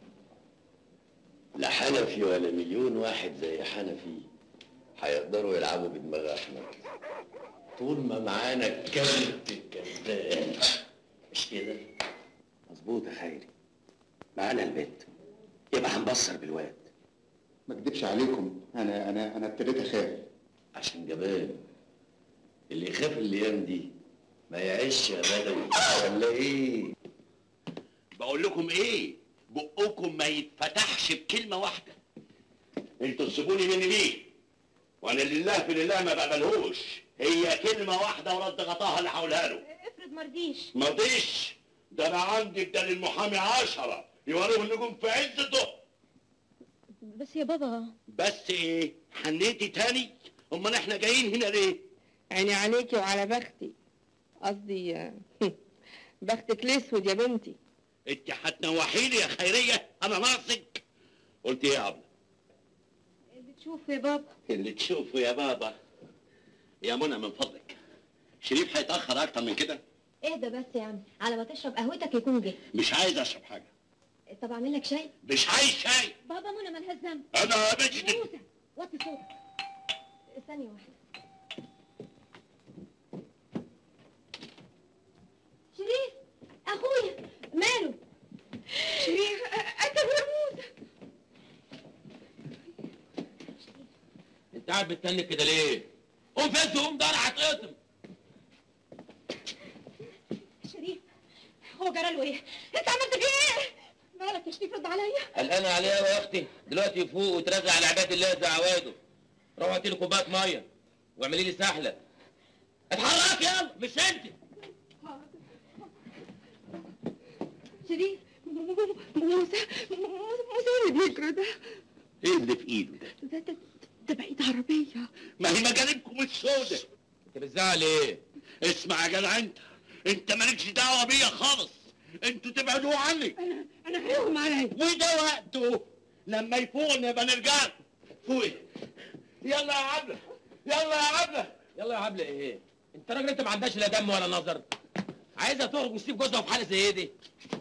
Speaker 9: لا حنفي ولا مليون واحد زي حنفي هيقدروا يلعبوا بدماغ احمد طول ما معانا الكلب الكسبان
Speaker 1: مش كده مظبوط يا خيري معانا البيت يبقى هنبصر بالواد
Speaker 8: ما اكدبش عليكم انا انا انا ابتديت اخاف
Speaker 9: عشان جبان اللي يخاف الايام دي ما يعيش يا بدوي ولا ايه
Speaker 4: بقول لكم ايه بقكم ما يتفتحش بكلمه واحده انتوا تسيبوني مني ليه وانا لله في لله ما بقبلهوش هي كلمه واحده ورد غطاها اللي هقولها له
Speaker 5: افرض مرضيش
Speaker 4: ما رضيش ده انا عندي بدل المحامي عشرة يوريهم النجوم في عز الضوء
Speaker 5: بس يا بابا
Speaker 4: بس ايه حنيتي تاني امال احنا جايين هنا ليه
Speaker 7: عيني عليكي وعلى بختي قصدي آه، بختك الاسود يا بنتي
Speaker 4: انت هتنوحي لي يا خيريه انا ناقصك قلت ايه يا عبله
Speaker 5: اللي تشوفه يا بابا
Speaker 4: اللي تشوفه يا بابا يا منى من فضلك شريف هيتاخر اكتر من كده
Speaker 5: اهدى بس يا عم على ما تشرب قهوتك يكون جه
Speaker 4: مش عايز اشرب حاجه
Speaker 5: طب اعمل لك شاي
Speaker 4: مش عايز شاي
Speaker 5: بابا منى مالهاش ذنب
Speaker 4: انا بجد
Speaker 5: موسى وطي صوتك ثانية واحدة شريف اخويا ماله
Speaker 7: شريف قتل يا موسى
Speaker 1: انت قاعد بتتنك كده ليه؟ قوم فز قوم ده انا هتقطم
Speaker 5: شريف هو جرى له ايه؟ انت عملت فيه ايه؟ مالك يا شريف رد عليا
Speaker 1: قلقانة عليها يا اختي دلوقتي يفوق وترزع على عباد الله زي عواده روح هاتي لي كوبايه ميه واعملي لي سحله اتحرك يلا مش انت
Speaker 7: شريف موسى موسى موسى اللي بيجرى ده
Speaker 4: ايه اللي في ايده ده
Speaker 7: ده ده, ده بعيد عربية
Speaker 4: ما هي مجانبكم السودة
Speaker 1: انت بتزعل ايه؟
Speaker 4: اسمع يا جدع انت انت مالكش دعوه بيا خالص انتوا تبعدوا عني
Speaker 7: أنا أنا هيغم عليا
Speaker 4: وده وقته لما يفوق نبقى نرجع له. فوقي يلا يا عبله يلا يا عبله
Speaker 1: يلا يا عبله ايه؟ انت راجل انت ما عندكش لا دم ولا نظر عايزها تخرج وتسيب جوزها في حاله زي دي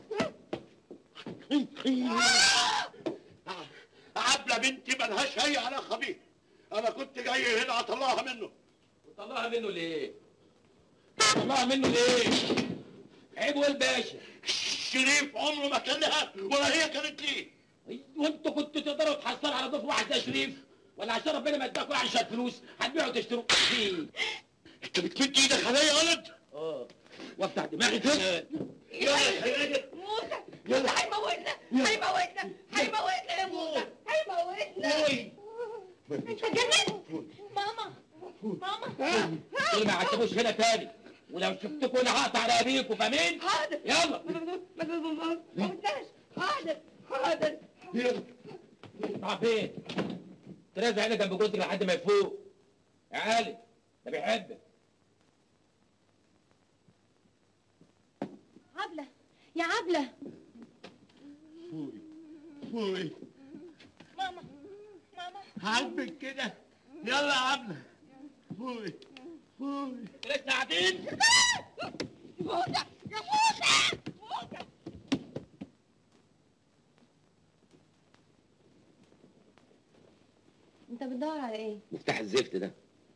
Speaker 4: عبله بنتي ملهاش اي علاقه بيه انا كنت جاي هنا اطلعها منه
Speaker 1: طلعها منه ليه؟ طلعها منه ليه؟ عيب والباشا
Speaker 4: شريف عمره ما كان لها ولا هي كانت ليه
Speaker 1: وانتوا كنتوا تقدروا تحصلوا على ضيف واحد زي شريف ولا عشان ربنا ما اداكوا عشان فلوس هتبيعوا وتشتروا فيه
Speaker 4: انت بتمد ايدك عليا يا ولد
Speaker 1: اه وافتح دماغي كده
Speaker 4: يلا يا خيرية.
Speaker 7: موسى
Speaker 4: يلا.
Speaker 7: هيموتنا هيموتنا هيموتنا يا موسى هيموتنا
Speaker 5: انت اتجننت ماما ماما
Speaker 1: دول ما يعتبوش هنا تاني ولو شفتكم انا هقطع رقابيكم فاهمين؟
Speaker 7: حاضر
Speaker 1: يلا
Speaker 7: ما ما ما ما قلتهاش حاضر حاضر
Speaker 1: راح فين؟ ترازع هنا جنب جوزك لحد ما يفوق يا علي ده بيحبك
Speaker 5: عبلة يا عبلة
Speaker 4: فوقي
Speaker 5: ماما ماما
Speaker 4: عاجبك كده يلا يا عبله فوقي فوقي
Speaker 1: لسه قاعدين
Speaker 7: موسى يا موسى موسى
Speaker 5: انت بتدور على ايه؟
Speaker 2: مفتاح الزفت ده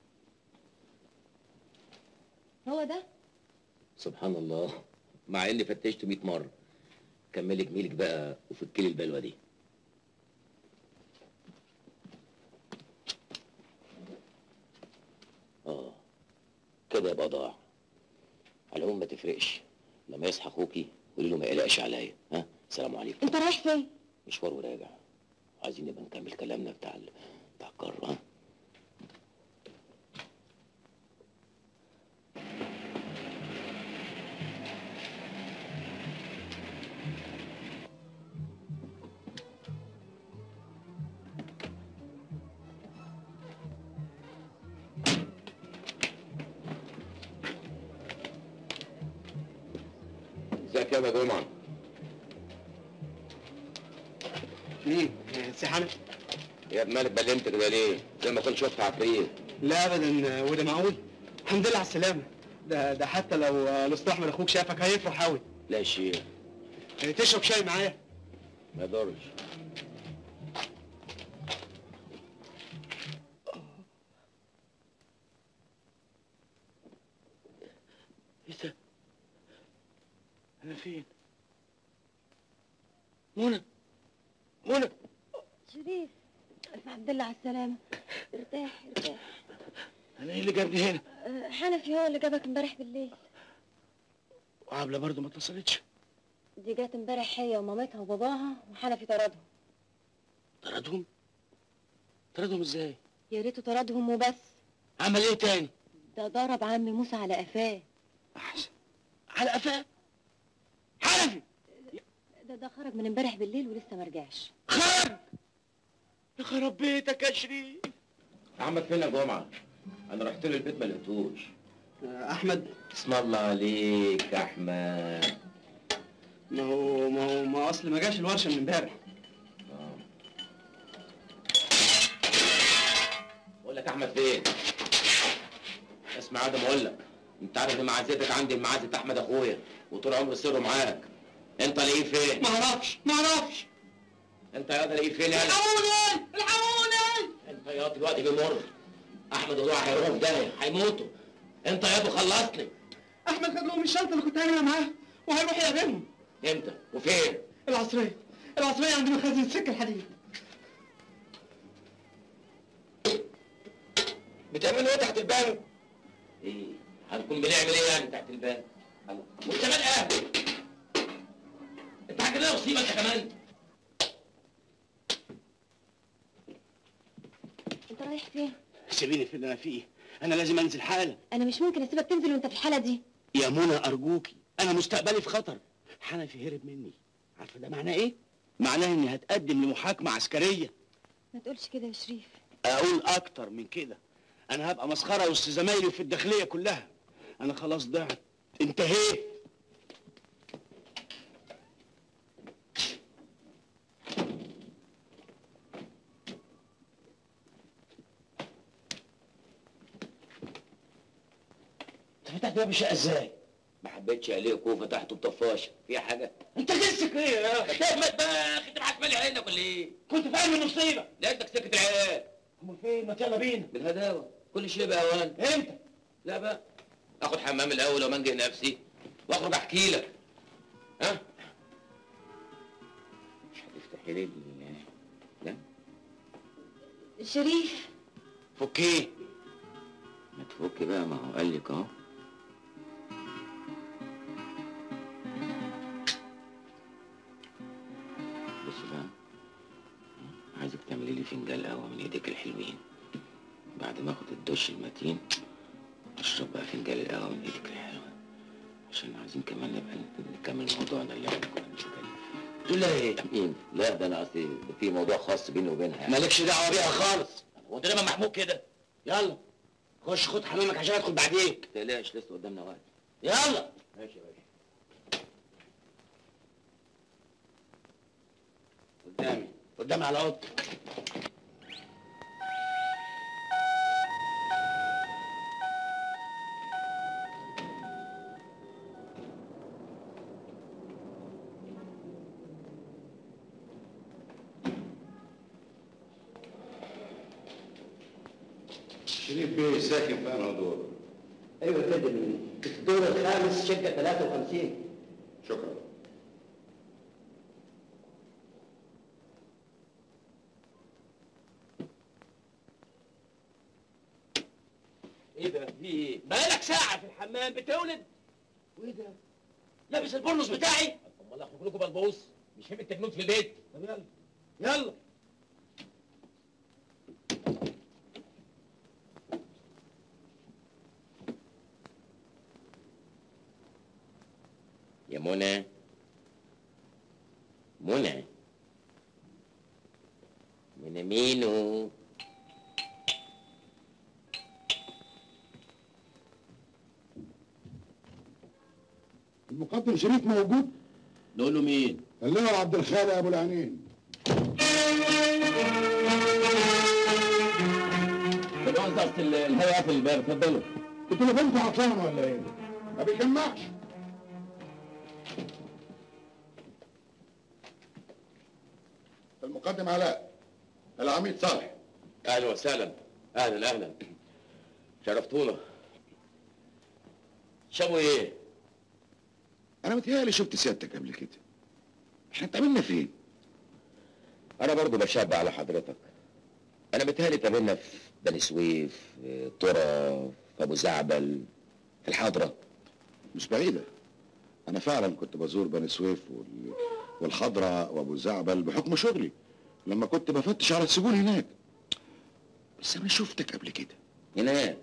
Speaker 5: هو ده؟
Speaker 2: سبحان الله مع اني فتشته 100 مره كملي جميلك بقى وفكلي البلوه دي اه كده يبقى ضاع على العموم ما تفرقش لما يصحى اخوكي قولي له ما يقلقش عليا ها السلام عليكم
Speaker 5: انت رايح فين؟
Speaker 2: مشوار وراجع عايزين نبقى نكمل كلامنا بتاع ال... بتاع القاره ها ازيك يا ابو جمعه
Speaker 8: مين؟ سي حنفي
Speaker 2: يا ابن مالك بلمت كده ليه؟ زي ما كنت شفت عفريت
Speaker 8: لا ابدا وده معقول الحمد لله على السلامه ده ده حتى لو الاستاذ احمد اخوك شافك هيفرح قوي
Speaker 2: لا شيء
Speaker 8: تشرب شاي معايا
Speaker 2: ما يضرش
Speaker 4: ايه ده انا فين منى منى
Speaker 5: شريف الف حمد لله على السلامة ارتاح ارتاح
Speaker 3: انا ايه اللي جابني هنا
Speaker 5: أه، حنفي هو اللي جابك امبارح بالليل
Speaker 3: وعبله برضه ما اتصلتش
Speaker 5: دي جات امبارح هي ومامتها وباباها وحنفي طردهم
Speaker 3: طردهم طردهم ازاي
Speaker 5: يا ريته طردهم وبس
Speaker 3: عمل ايه تاني
Speaker 5: ده ضرب عم موسى على قفاه
Speaker 3: احسن على قفاه حنفي
Speaker 5: ده ده خرج من امبارح بالليل ولسه ما رجعش
Speaker 3: خرج يا خرب بيتك يا شريف
Speaker 2: احمد فين يا جمعه انا رحت له البيت ما لقيتوش
Speaker 10: احمد
Speaker 2: اسم الله عليك يا احمد
Speaker 10: ما هو ما هو ما اصل ما جاش الورشه من امبارح
Speaker 2: بقول لك احمد فين اسمع ادم اقول لك انت عارف ان معزتك عندي معزه احمد اخويا وطول عمري سره معاك انت لاقيه فين
Speaker 10: ما اعرفش ما اعرفش
Speaker 2: انت يا لاقيه فين يا
Speaker 10: الحقوني الحقوني
Speaker 2: انت يا دلوقتي بيمر احمد وضوع هيروحوا في داهيه هيموتوا انت يا ابو خلصني
Speaker 10: احمد خد لهم الشنطه اللي كنت عاملها معاه وهيروح يقابلهم
Speaker 2: امتى وفين
Speaker 10: العصريه العصريه عند مخازن السكه الحديد
Speaker 2: بتعملوا ايه تحت الباب ايه هنكون بنعمل ايه يعني تحت الباب الله وانت مال اهلي انت حاجه لنا مصيبه انت كمان
Speaker 5: انت رايح فين
Speaker 3: سيبيني في اللي انا فيه انا لازم انزل حالا
Speaker 5: انا مش ممكن اسيبك تنزل وانت في الحاله دي
Speaker 3: يا منى ارجوكي انا مستقبلي في خطر حنفي هرب مني عارفه ده معناه ايه معناه اني هتقدم لمحاكمه عسكريه
Speaker 5: ما تقولش كده يا شريف
Speaker 3: اقول اكتر من كده انا هبقى مسخره وسط زمايلي وفي الداخليه كلها انا خلاص ضعت انتهيت انت فتحت باب الشقه ازاي
Speaker 2: ما حبيتش عليك وفتحته بطفاشه في حاجه
Speaker 3: انت جنسك ايه يا اخي
Speaker 2: تهمت بقى انت معاك مالي عينك ولا ايه
Speaker 3: كنت في قلب المصيبه
Speaker 2: لقيتك سكت العيال
Speaker 3: امال فين ما يلا بينا
Speaker 2: بالهداوه كل شيء باوان
Speaker 3: امتى
Speaker 2: لا بقى اخد حمام الاول ومنجي نفسي واخرج احكي لك ها مش هتفتحي لي ال- لا
Speaker 5: شريف
Speaker 3: فكيه
Speaker 2: ما تفك بقى ما هو قال لك اهو بص بقى عايزك تعملي لي فنجان قهوه من ايديك الحلوين بعد ما اخد الدش المتين اشرب بقى فنجان القهوه من ايدك الحلوه عشان عايزين كمان نبقى نكمل موضوعنا اللي احنا كنا بنتكلم فيه.
Speaker 3: تقول لها ايه
Speaker 2: مين؟ لا ده انا قصدي في موضوع خاص بيني وبينها يعني
Speaker 3: مالكش دعوه بيها خالص هو انت دايما محمود كده يلا خش خد حمامك عشان ادخل بعديك
Speaker 2: ما تقلقش لسه قدامنا وقت
Speaker 3: يلا
Speaker 2: ماشي يا باشا
Speaker 3: قدامي قدامي على اوضتك
Speaker 8: شريف بيه ساكن في انهي دور
Speaker 6: ايوه كده في الدور الخامس شقه 53
Speaker 8: شكرا
Speaker 3: ايه ده في ايه بقالك ساعه في الحمام بتولد وايه ده لابس البرنس بتاعي
Speaker 2: امال اخرج لكم بلبوس مش فاهم التجنود في البيت
Speaker 3: طب يلا يلا
Speaker 2: يا منى منى منى مينو
Speaker 8: المقدم شريف موجود
Speaker 3: نقول له مين
Speaker 8: اللواء عبد الخالق ابو العنين
Speaker 3: بالقصد اصل الهواء قافل الباب اتفضلوا
Speaker 8: التليفون عطلان ولا ايه؟ ما بيجمعش المقدم علاء العميد صالح
Speaker 2: اهلا وسهلا اهلا اهلا شرفتونا شابوا ايه
Speaker 8: انا متهيألي شفت سيادتك قبل كده احنا اتقابلنا فين؟
Speaker 2: انا برضو بشاب على حضرتك انا بتهيألي اتقابلنا في بني سويف في ترى في ابو زعبل في الحضره
Speaker 11: مش بعيدة أنا فعلا كنت بزور بني سويف وال... والخضراء وأبو زعبل بحكم شغلي لما كنت بفتش على السجون هناك بس أنا شفتك قبل كده
Speaker 2: هناك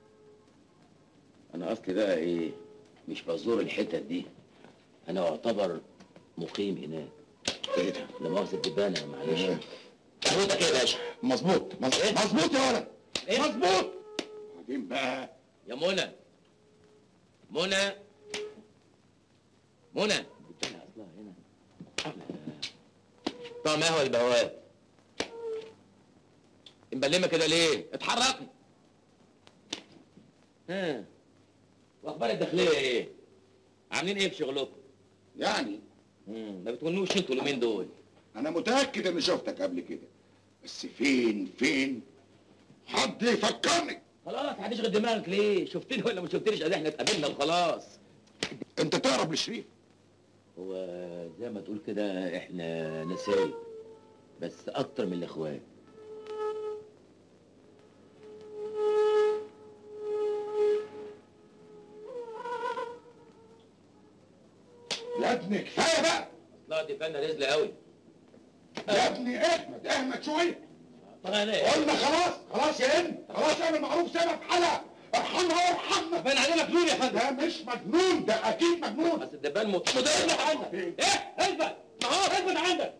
Speaker 2: انا اصلي بقى ايه مش بزور الحتت دي انا اعتبر مقيم هناك
Speaker 11: إيه ده؟
Speaker 2: لا مؤاخذة الدبانة معلش
Speaker 11: إيه؟
Speaker 2: حضرتك ايه يا باشا
Speaker 11: مظبوط مظبوط مظبوط يا ولد
Speaker 2: إيه؟
Speaker 11: مظبوط بعدين بقى
Speaker 2: يا منى منى منى الدبانة اصلها هنا طعم قهوة البهوات مبلمة كده ليه؟ اتحركي ها واخبار الداخلية ايه؟ عاملين ايه في شغلكم؟
Speaker 11: يعني
Speaker 2: مم، ما بتقولوش انتوا اليومين دول
Speaker 11: أنا متأكد إني شفتك قبل كده بس فين فين حد يفكرني
Speaker 2: خلاص هتشغل دماغك ليه؟ شفتني ولا ما شفتنيش ادي احنا اتقابلنا وخلاص
Speaker 11: أنت تقرب لشريف
Speaker 2: هو زي ما تقول كده احنا نسايب بس اكتر من الاخوات
Speaker 11: يا ابني كفاية بقى
Speaker 2: لا دي فنة رزلة قوي
Speaker 11: يا ابني احمد احمد شوية
Speaker 2: طبعا ايه؟
Speaker 11: قلنا خلاص خلاص يا ابني خلاص اعمل معروف سيبها في حالها ارحمها وارحمنا
Speaker 1: باين عليه مجنون يا فندم
Speaker 11: ده مش مجنون ده اكيد مجنون
Speaker 2: بس الدبان م- مدير عندك
Speaker 1: ايه اثبت ما هو اثبت عندك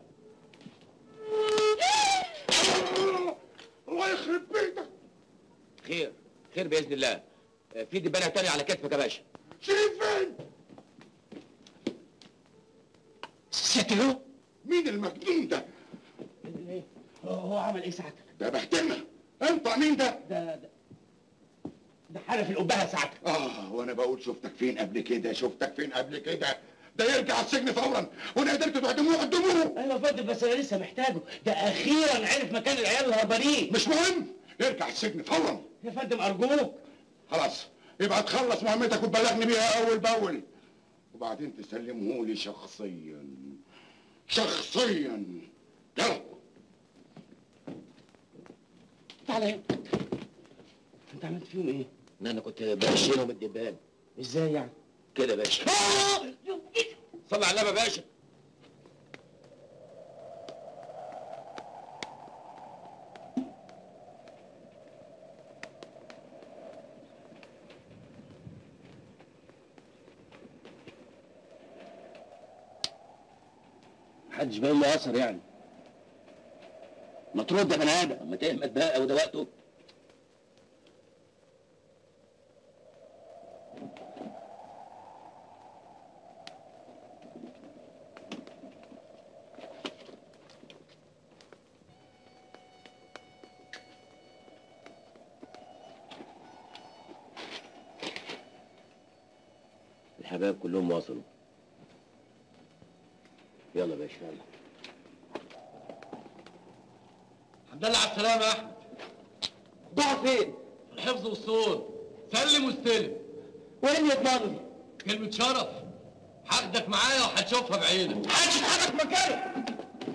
Speaker 11: الله يخرب بيتك
Speaker 2: خير خير باذن الله آه، في دبانة تانية على كتفك يا باشا
Speaker 11: شريف فين
Speaker 1: سيادته
Speaker 11: مين المجنون ده
Speaker 1: هو عمل ايه ساعتك؟
Speaker 11: ده بهدلنا انت مين ده
Speaker 1: ده ده ده حلف القبهه ساعتك
Speaker 11: اه وانا بقول شفتك فين قبل كده شفتك فين قبل كده ده يرجع السجن فورا وانا قدرت تعدموه قدموه
Speaker 1: ايوه يا فندم بس انا لسه محتاجه ده اخيرا عرف مكان العيال الهربانين
Speaker 11: مش مهم يرجع السجن فورا
Speaker 1: يا فندم ارجوك
Speaker 11: خلاص يبقى تخلص مهمتك وتبلغني بيها اول باول وبعدين تسلمه لي شخصيا شخصيا يلا
Speaker 1: تعالى هنا انت عملت فيهم ايه؟
Speaker 2: ان انا كنت بشيلهم الدبان
Speaker 1: ازاي يعني؟
Speaker 2: كده يا باشا صلي على النبي يا باشا
Speaker 1: محدش باين له اثر يعني ما ترد يا بني ادم
Speaker 2: اما تهمت بقى وده وقته الحبايب كلهم وصلوا يلا يا باشا يلا
Speaker 1: الحمد لله على السلامه يا احمد ضاع فين؟ الحفظ والصون سلم واستلم وين يضمنني؟ كلمة شرف هاخدك معايا وهتشوفها بعينك محدش يتحرك مكانك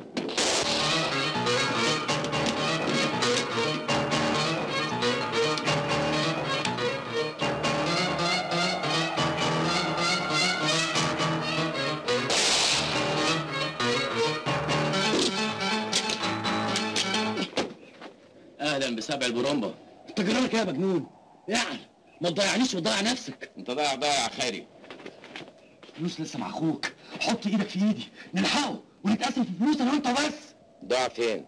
Speaker 2: اهلا بسبع البرومبا
Speaker 1: انت جرالك ايه يا مجنون؟ يعني ما تضيعنيش وتضيع نفسك
Speaker 2: انت ضايع ضايع خيري
Speaker 1: فلوس لسه مع اخوك حط ايدك في ايدي نلحقه ونتقاسم في فلوس انا وانت بس
Speaker 2: ضاع فين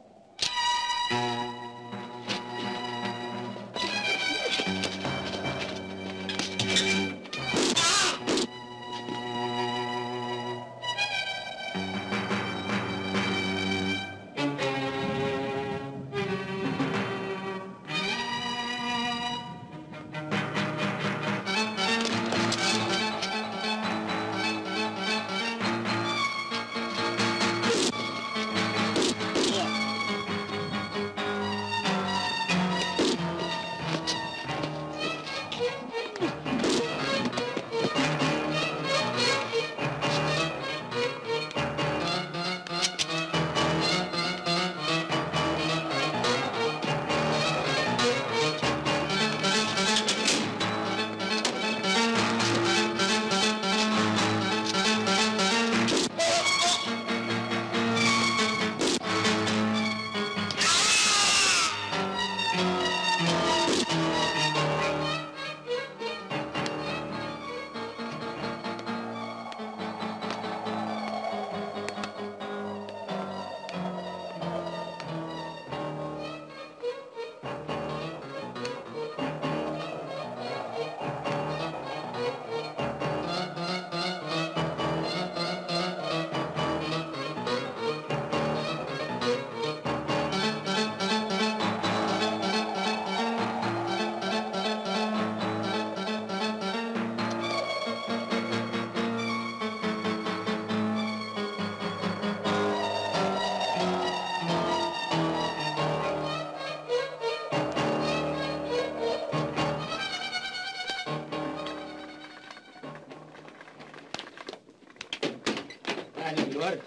Speaker 10: ورد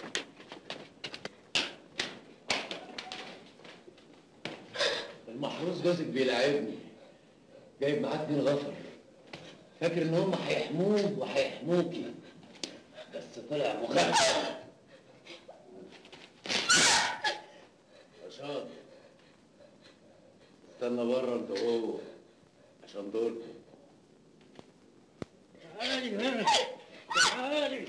Speaker 9: المحروس جوزك بيلعبني جايب معاه اتنين غفر فاكر ان هم هيحموه وهيحموكي بس طلع مخدر عشان استنى بره انت وهو عشان دول
Speaker 6: تعالي هنا تعالي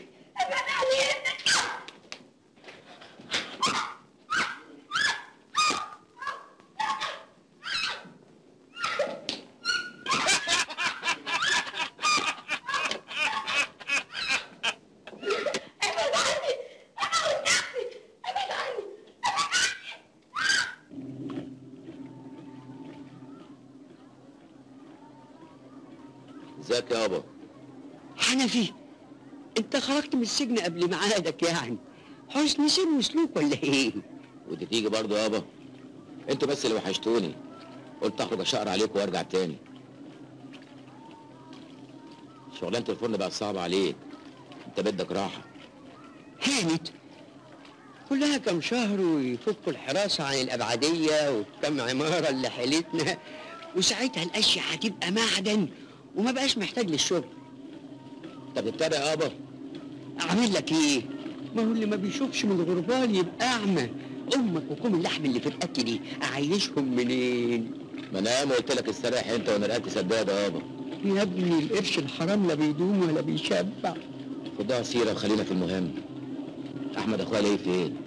Speaker 9: ازيك يابا
Speaker 12: حنفي انت خرجت من السجن قبل ميعادك يعني حسن سن وسلوك ولا ايه؟
Speaker 2: ودي تيجي برضه يابا انتوا بس اللي وحشتوني قلت اخرج اشقر عليكم وارجع تاني شغلانه الفرن بقت صعبه عليك انت بدك راحه
Speaker 12: هانت كلها كم شهر ويفكوا الحراسة عن الأبعدية وكم عمارة اللي حيلتنا وساعتها الأشياء هتبقى معدن وما بقاش محتاج للشغل
Speaker 2: انت بتتابع يابا
Speaker 12: أعمل لك إيه؟ ما هو اللي ما بيشوفش من الغربال يبقى أعمى أمك وكم اللحم اللي في الأكل دي أعيشهم منين؟
Speaker 2: ما انا ياما قلت لك استريح انت وانا رقبتي سداده يابا
Speaker 12: يا ابني القرش الحرام لا بيدوم ولا بيشبع
Speaker 2: خدها سيره وخلينا في المهم احمد اخويا ليه فين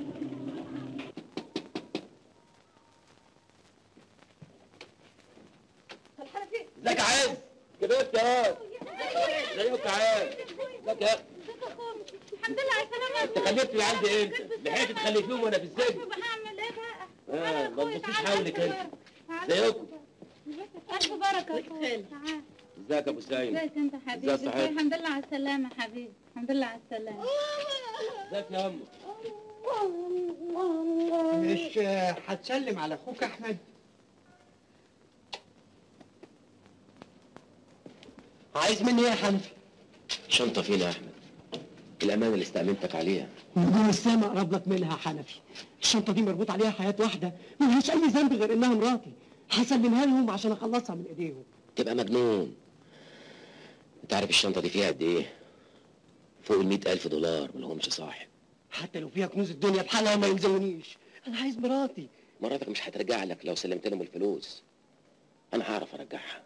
Speaker 1: ازيك يا عز كبرت يا واد ازيك يا عز ازيك يا
Speaker 5: الحمد لله على السلامة
Speaker 1: انت خلفتني عندي امتى؟ لحقت تخلفيهم وانا في السجن
Speaker 5: هعمل ايه بقى؟
Speaker 1: اه ما تبصيش حولك انت ازيكم
Speaker 5: ألف بركة يا أخويا. تعال
Speaker 1: ازيك يا ابو سعيد
Speaker 5: ازيك انت حبيبي
Speaker 1: ازيك صحيح؟
Speaker 5: الحمد لله على السلامة حبيبي الحمد لله على السلامة
Speaker 1: ازيك يا امه
Speaker 10: مش هتسلم على اخوك احمد عايز مني ايه يا حنفي؟
Speaker 2: شنطه فين يا احمد الامانه اللي استأمنتك عليها
Speaker 10: نجوم السما قرب لك منها يا حنفي الشنطه دي مربوط عليها حياه واحده ملهاش اي ذنب غير انها مراتي هسلمها لهم عشان اخلصها من ايديهم
Speaker 2: تبقى مجنون انت عارف الشنطه دي فيها قد ايه فوق ال ألف دولار ملهمش صاحب
Speaker 10: حتى لو فيها كنوز الدنيا بحالها ما يلزمونيش انا عايز مراتي
Speaker 2: مراتك مش هترجع لك لو سلمت لهم الفلوس انا هعرف ارجعها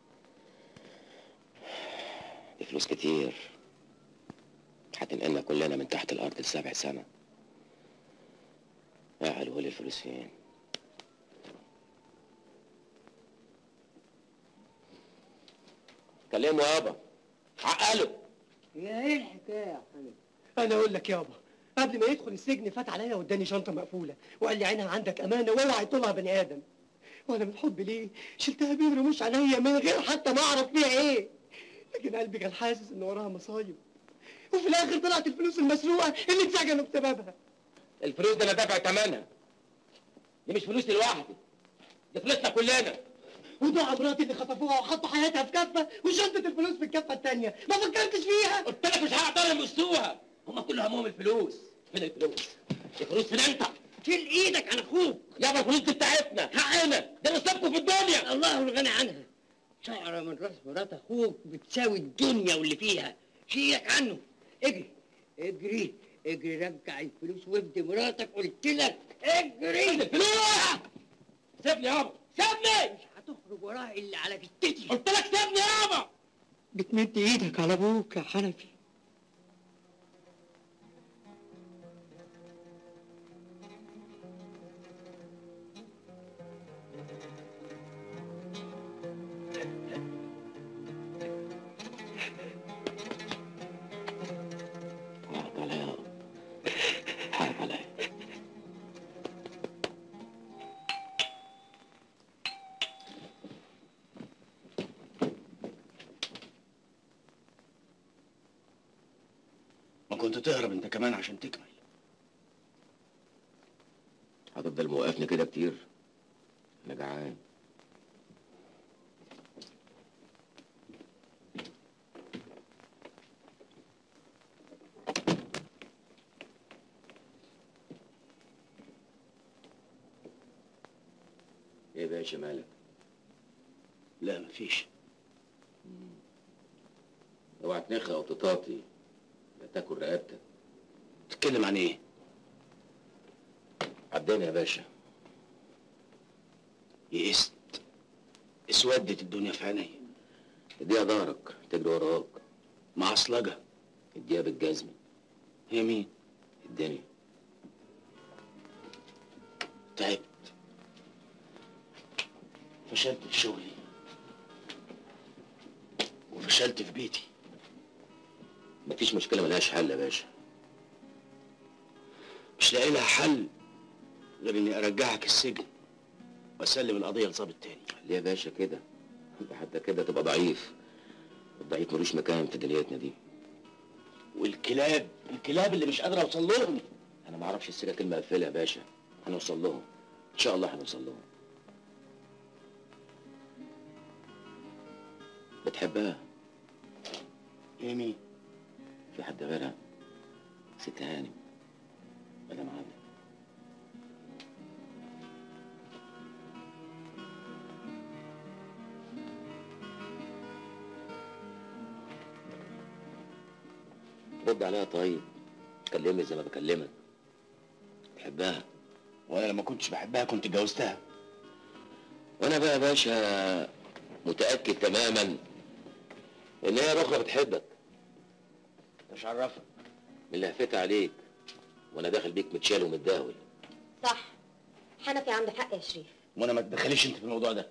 Speaker 2: دي فلوس كتير هتنقلنا كلنا من تحت الارض لسبع سنة يا قالوا لي الفلوس فين كلمه يابا عقله
Speaker 10: يا ايه الحكايه يا حنفي انا اقول لك يابا قبل ما يدخل السجن فات عليا واداني شنطه مقفوله وقال لي عينها عندك امانه واوعى يطولها بني ادم وانا من حب ليه شلتها بيه رموش عليا من غير حتى ما اعرف فيها ايه لكن قلبي كان حاسس ان وراها مصايب وفي الاخر طلعت الفلوس المسروقه اللي اتسجنوا بسببها
Speaker 1: الفلوس دي انا دافع ثمنها دي مش فلوسي لوحدي دي فلوسنا كلنا
Speaker 10: ودعا مراتي اللي خطفوها وحطوا حياتها في كفه وشنطه الفلوس في الكفه الثانيه ما فكرتش فيها
Speaker 1: قلت لك مش هقدر يمسوها هم كل همهم الفلوس فين الفلوس الفلوس فين انت
Speaker 10: شيل ايدك عن اخوك
Speaker 1: يابا الفلوس دي بتاعتنا حقنا ده نصيبكم في الدنيا
Speaker 12: الله الغني عنها شعرة من راس مرات اخوك بتساوي الدنيا واللي فيها شيلك عنه اجري اجري اجري رجع الفلوس وابدي مراتك قلت لك اجري
Speaker 1: الفلوس سيبني يابا سيبني
Speaker 12: مش هتخرج وراها الا على جتتي
Speaker 1: قلت لك سيبني يابا
Speaker 10: بتمد ايدك على ابوك يا حنفي
Speaker 2: حقك عليا يابا حقك عليا
Speaker 3: ما كنت تهرب انت كمان عشان تكمل
Speaker 2: هتفضل موقفني كده كتير انا جعان يا باشا مالك
Speaker 3: لا مفيش
Speaker 2: اوعى تنخ او تطاطي لا تاكل رقبتك
Speaker 3: تتكلم عن ايه
Speaker 2: عداني يا باشا
Speaker 3: يئست اسودت الدنيا في عيني
Speaker 2: اديها ظهرك تجري وراك
Speaker 3: معصلجه
Speaker 2: اديها بالجزمة
Speaker 3: هي مين
Speaker 2: الدنيا
Speaker 3: تعبت فشلت في شغلي وفشلت في بيتي
Speaker 2: مفيش مشكلة ملهاش حل يا باشا
Speaker 3: مش لاقي لها حل غير اني ارجعك السجن واسلم القضيه لظابط تاني
Speaker 2: ليه يا باشا كده انت حتى كده تبقى ضعيف الضعيف ملوش مكان في دنيتنا دي
Speaker 3: والكلاب الكلاب اللي مش قادر اوصل لهم
Speaker 2: انا ما اعرفش السكه كلمه مقفله يا باشا هنوصل لهم ان شاء الله هنوصل لهم بتحبها
Speaker 3: ايه مين
Speaker 2: في حد غيرها ست هانم مدام عبد رد عليها طيب كلمني زي ما بكلمك بحبها
Speaker 3: وانا لما كنتش بحبها كنت اتجوزتها
Speaker 2: وانا بقى يا باشا متاكد تماما ان هي الاخرى بتحبك
Speaker 3: مش عرفك
Speaker 2: من لهفتها عليك وانا داخل بيك متشال ومتداول
Speaker 5: صح حنفي عنده حق يا شريف
Speaker 3: وانا ما تدخليش انت في الموضوع ده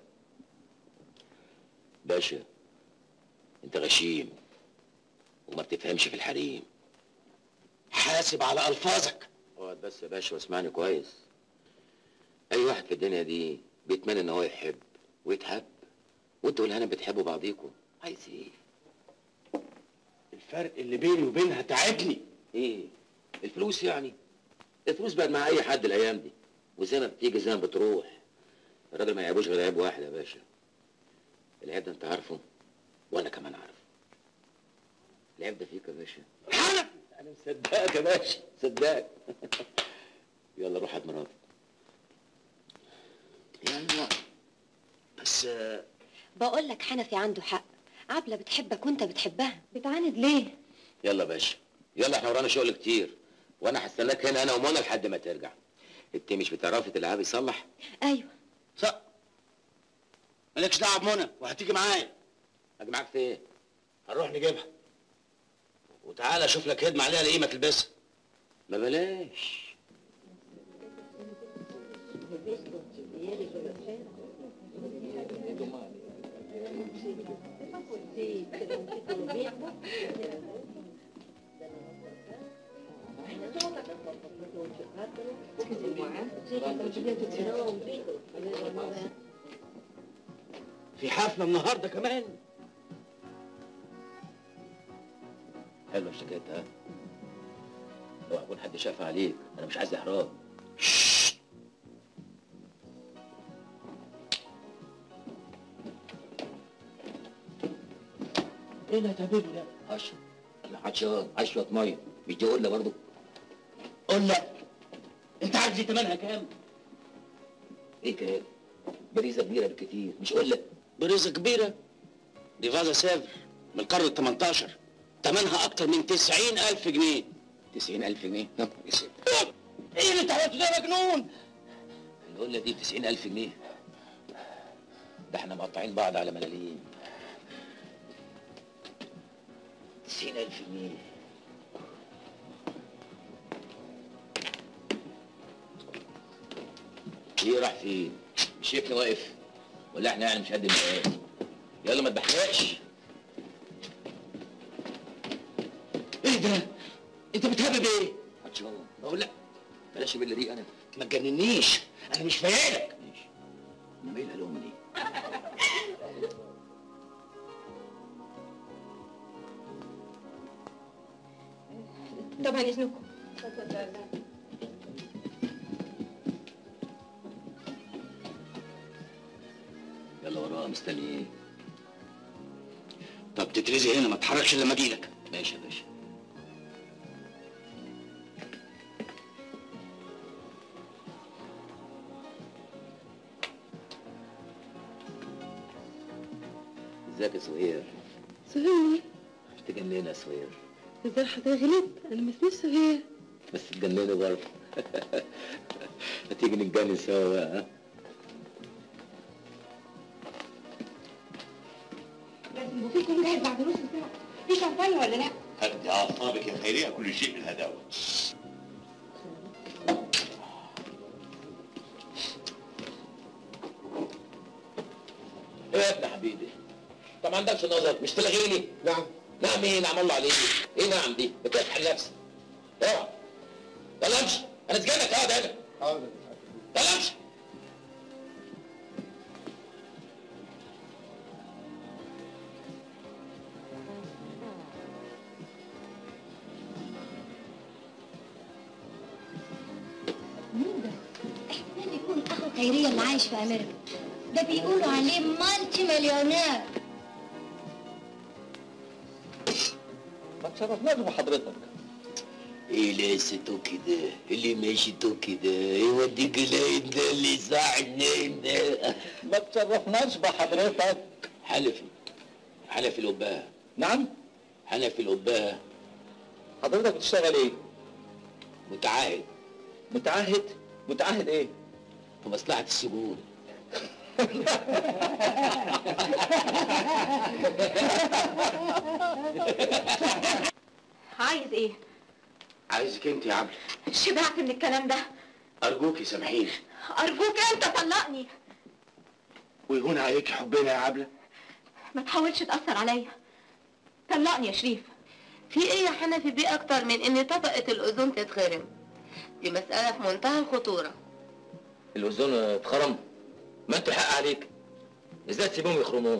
Speaker 2: باشا انت غشيم وما بتفهمش في الحريم
Speaker 3: حاسب على الفاظك
Speaker 2: اقعد بس يا باشا واسمعني كويس اي واحد في الدنيا دي بيتمنى ان هو يحب ويتحب وانتوا والهنا بتحبوا بعضيكوا عايز ايه
Speaker 3: الفرق اللي بيني وبينها تعبني
Speaker 2: ايه الفلوس يعني الفلوس بقت مع اي حد الايام دي وزي ما بتيجي زي ما بتروح الراجل ما يعيبوش غير عيب واحد يا باشا العيب ده انت عارفه وانا كمان عارفه العيب ده فيك يا باشا انا مصدقك يا باشا مصدقك يلا روح هات مراتك
Speaker 3: يعني بس آه،
Speaker 5: بقول لك حنفي عنده حق عبلة بتحبك وانت بتحبها بتعاند ليه
Speaker 2: يلا يا باشا يلا احنا ورانا شغل كتير وانا هستناك هنا انا ومنى لحد ما ترجع انت مش بتعرفي تلعبي صلح
Speaker 5: ايوه
Speaker 3: صح مالكش دعوه بمنى وهتيجي معايا
Speaker 2: اجي معاك في ايه
Speaker 3: هنروح نجيبها وتعالى اشوف لك هدمه عليها القيمه تلبسها
Speaker 2: ما بلاش
Speaker 3: في حفله النهارده كمان
Speaker 2: حلوه الشكاية ها اوعى يكون حد شاف عليك انا مش عايز احراج
Speaker 3: ايه اللي هتعمله ده؟
Speaker 2: اشرب انا عطشان عايز شويه ميه مش دي قله برضه
Speaker 3: قول لا انت عارف دي تمنها كام؟
Speaker 2: ايه كده بريزه كبيره بالكتير مش قله
Speaker 3: بريزه كبيره دي فازا سافر من القرن ال 18 تمنها اكتر من 90000 جنيه
Speaker 2: 90000 جنيه يا نهار اسود
Speaker 3: ايه اللي انت عملته ده يا مجنون؟
Speaker 2: القله دي ب 90000 جنيه ده احنا مقطعين بعض على ملاليم 90000 جنيه ايه راح فين؟ مش شايفني واقف ولا احنا يعني مش قد المقاس يلا ما تبحرقش
Speaker 3: ايه ده؟ انت بتهبب ايه؟
Speaker 2: عطشان بقول لك بلاش بالله دي انا
Speaker 3: ما تجننيش انا مش فايقلك
Speaker 2: ماشي انما ايه الهلومه دي؟
Speaker 5: طبعا اذنكم
Speaker 2: يلا وراها مستني ايه؟
Speaker 3: طب تترزي هنا ما تتحركش الا لما اجيلك
Speaker 2: ماشي يا باشا
Speaker 9: ازيك يا سهير
Speaker 7: سهير
Speaker 9: تجننا يا سهير
Speaker 7: ازاي حضرتك غلط انا ما اسميش سهير
Speaker 9: بس تجنني برضه هتيجي نتجنن سوا بقى ها
Speaker 5: لازم البوفيه يكون جاهز بعد نص ساعه في شمبانيا ولا لا
Speaker 4: هدي اعصابك يا خيريه كل شيء بالهداوه
Speaker 1: ايه يا ابن حبيبي انت ما عندكش نظر مش تلغيني نعم نعم ايه نعم الله عليك ايه نعم دي بتفتح نفسك اوعى يلا امشي انا سجنك اقعد هنا
Speaker 8: حاضر
Speaker 1: يلا امشي
Speaker 5: مين ده؟ احتمال يكون اخو خيرية اللي عايش في امريكا ده بيقولوا عليه مالتي مليونير
Speaker 9: ما تشرفناش بحضرتك
Speaker 2: ايه لقيته كده اللي ماشيته كده يوديك العين ده اللي صاع النايم ده
Speaker 9: ما تشرفناش بحضرتك
Speaker 2: حنفي حنفي القباه
Speaker 9: نعم
Speaker 2: حنفي القباه
Speaker 9: حضرتك بتشتغل ايه
Speaker 2: متعاهد
Speaker 9: متعهد متعهد ايه
Speaker 2: في مصلحة السجون
Speaker 5: عايز ايه؟
Speaker 2: عايزك انت يا عبلة
Speaker 5: شبعت من الكلام ده
Speaker 2: ارجوكي سامحيني
Speaker 5: ارجوك انت طلقني
Speaker 2: ويهون عليكي حبنا يا عبلة
Speaker 5: ما تحاولش تأثر عليا طلقني يا شريف
Speaker 13: في ايه يا حنفي بيه اكتر من ان طبقة الاوزون تتخرم دي مسألة في منتهى الخطورة
Speaker 1: الاوزون اتخرم ما انتوا الحق عليك ازاي تسيبهم يخرموه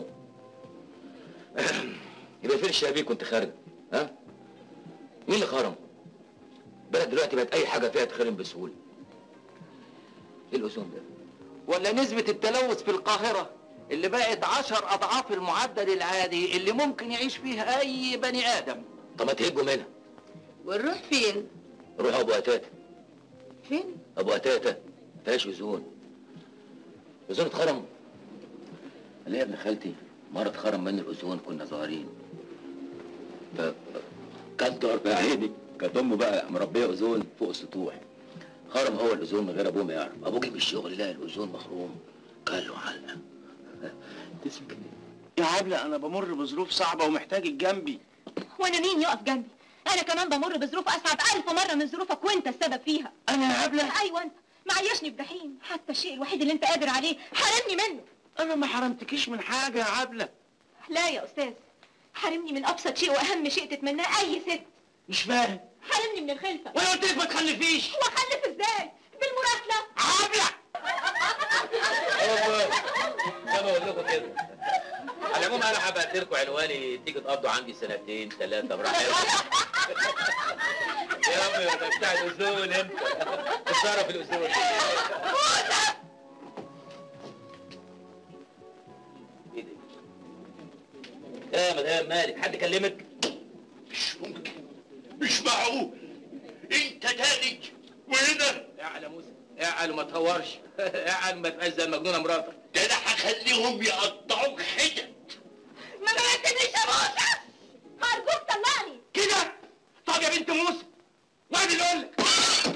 Speaker 1: يبقى فين الشبابيك وانت خارج ها مين اللي خرم بلد دلوقتي بقت اي حاجه فيها تخرم بسهوله ايه الاوزون ده
Speaker 14: ولا نسبة التلوث في القاهرة اللي بقت عشر أضعاف المعدل العادي اللي ممكن يعيش فيه أي بني آدم
Speaker 1: طب ما تهجوا منها
Speaker 13: ونروح فين؟
Speaker 1: روحوا ابو قتاته
Speaker 13: فين؟
Speaker 1: ابو قتاته فيهاش اوزون اوزون اتخرم قال لي يا ابن خالتي مره اتخرم من الاوزون كنا صغيرين ف كان دار يا عيني كانت امه بقى مربيه اوزون فوق السطوح خرم هو الاوزون من غير ابوه ما يعرف ابوه جه من الشغل لقى الاوزون مخروم قال له علقه تسكت
Speaker 14: يا عبلة أنا بمر بظروف صعبة ومحتاجك جنبي
Speaker 5: وانا مين يقف جنبي انا كمان بمر بظروف اصعب الف مره من ظروفك وانت السبب فيها
Speaker 14: أنا يا عبلة
Speaker 5: ايوه انت معيشني بجحيم حتى الشيء الوحيد اللي انت قادر عليه حرمني منه
Speaker 14: أنا ما حرمتكيش من حاجة يا عبلة
Speaker 5: لا يا استاذ حرمني من ابسط شيء واهم شيء تتمناه اي ست
Speaker 14: مش فاهم
Speaker 5: حرمني من الخلفه
Speaker 14: وأنا قلت لك ما تخلفيش
Speaker 5: واخلف ازاي بالمراسله
Speaker 14: عبلة
Speaker 1: زي ما بقول لكم كده على العموم انا هبعت لكم عنواني تيجي تقضوا عندي سنتين ثلاثه براحتكم يا رب يا بتاع الاذون انت بتصرف الاذون ايه ده؟ يا مدام مالك حد كلمك؟
Speaker 4: مش ممكن مش معقول انت تاني وهنا
Speaker 1: اعلى موسى اعلى وما تهورش اعلى ما تبقاش زي المجنونه مراتك
Speaker 4: ده انا هخليهم يقطعوك حتت
Speaker 5: ما بعتنيش يا موسى هرجوك طلقني
Speaker 14: كده طب يا بنت موسى واحد اللي يقول لك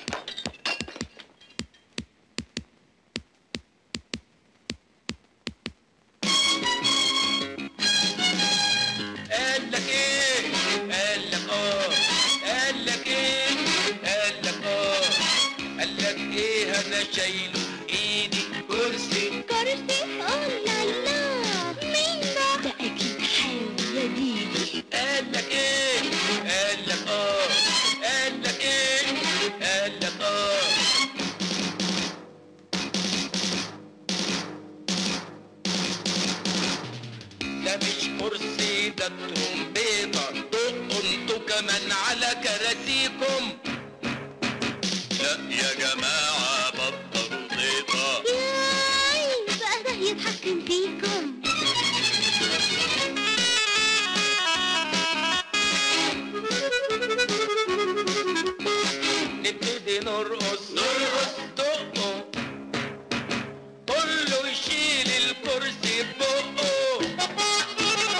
Speaker 1: قال لك ايه قال لك اه قال لك ايه قال لك اه قال لك ايه انا شايله ايدي كرسي
Speaker 5: كرسي اه لا لا مين ده؟ ده اكيد حاوي يا ديدي
Speaker 1: قال لك ايه قال لك اه قال لك ايه قال لك اه ده مش كرسي ده ترومبيطة دقوا انتوا كمان على كراسيكم لا يا جماعة بطلوا زيطة
Speaker 5: ياي بقى ده يتحكم فيكم
Speaker 1: نبتدي نرقص نرقص دقوا كله يشيل الكرسي ببقه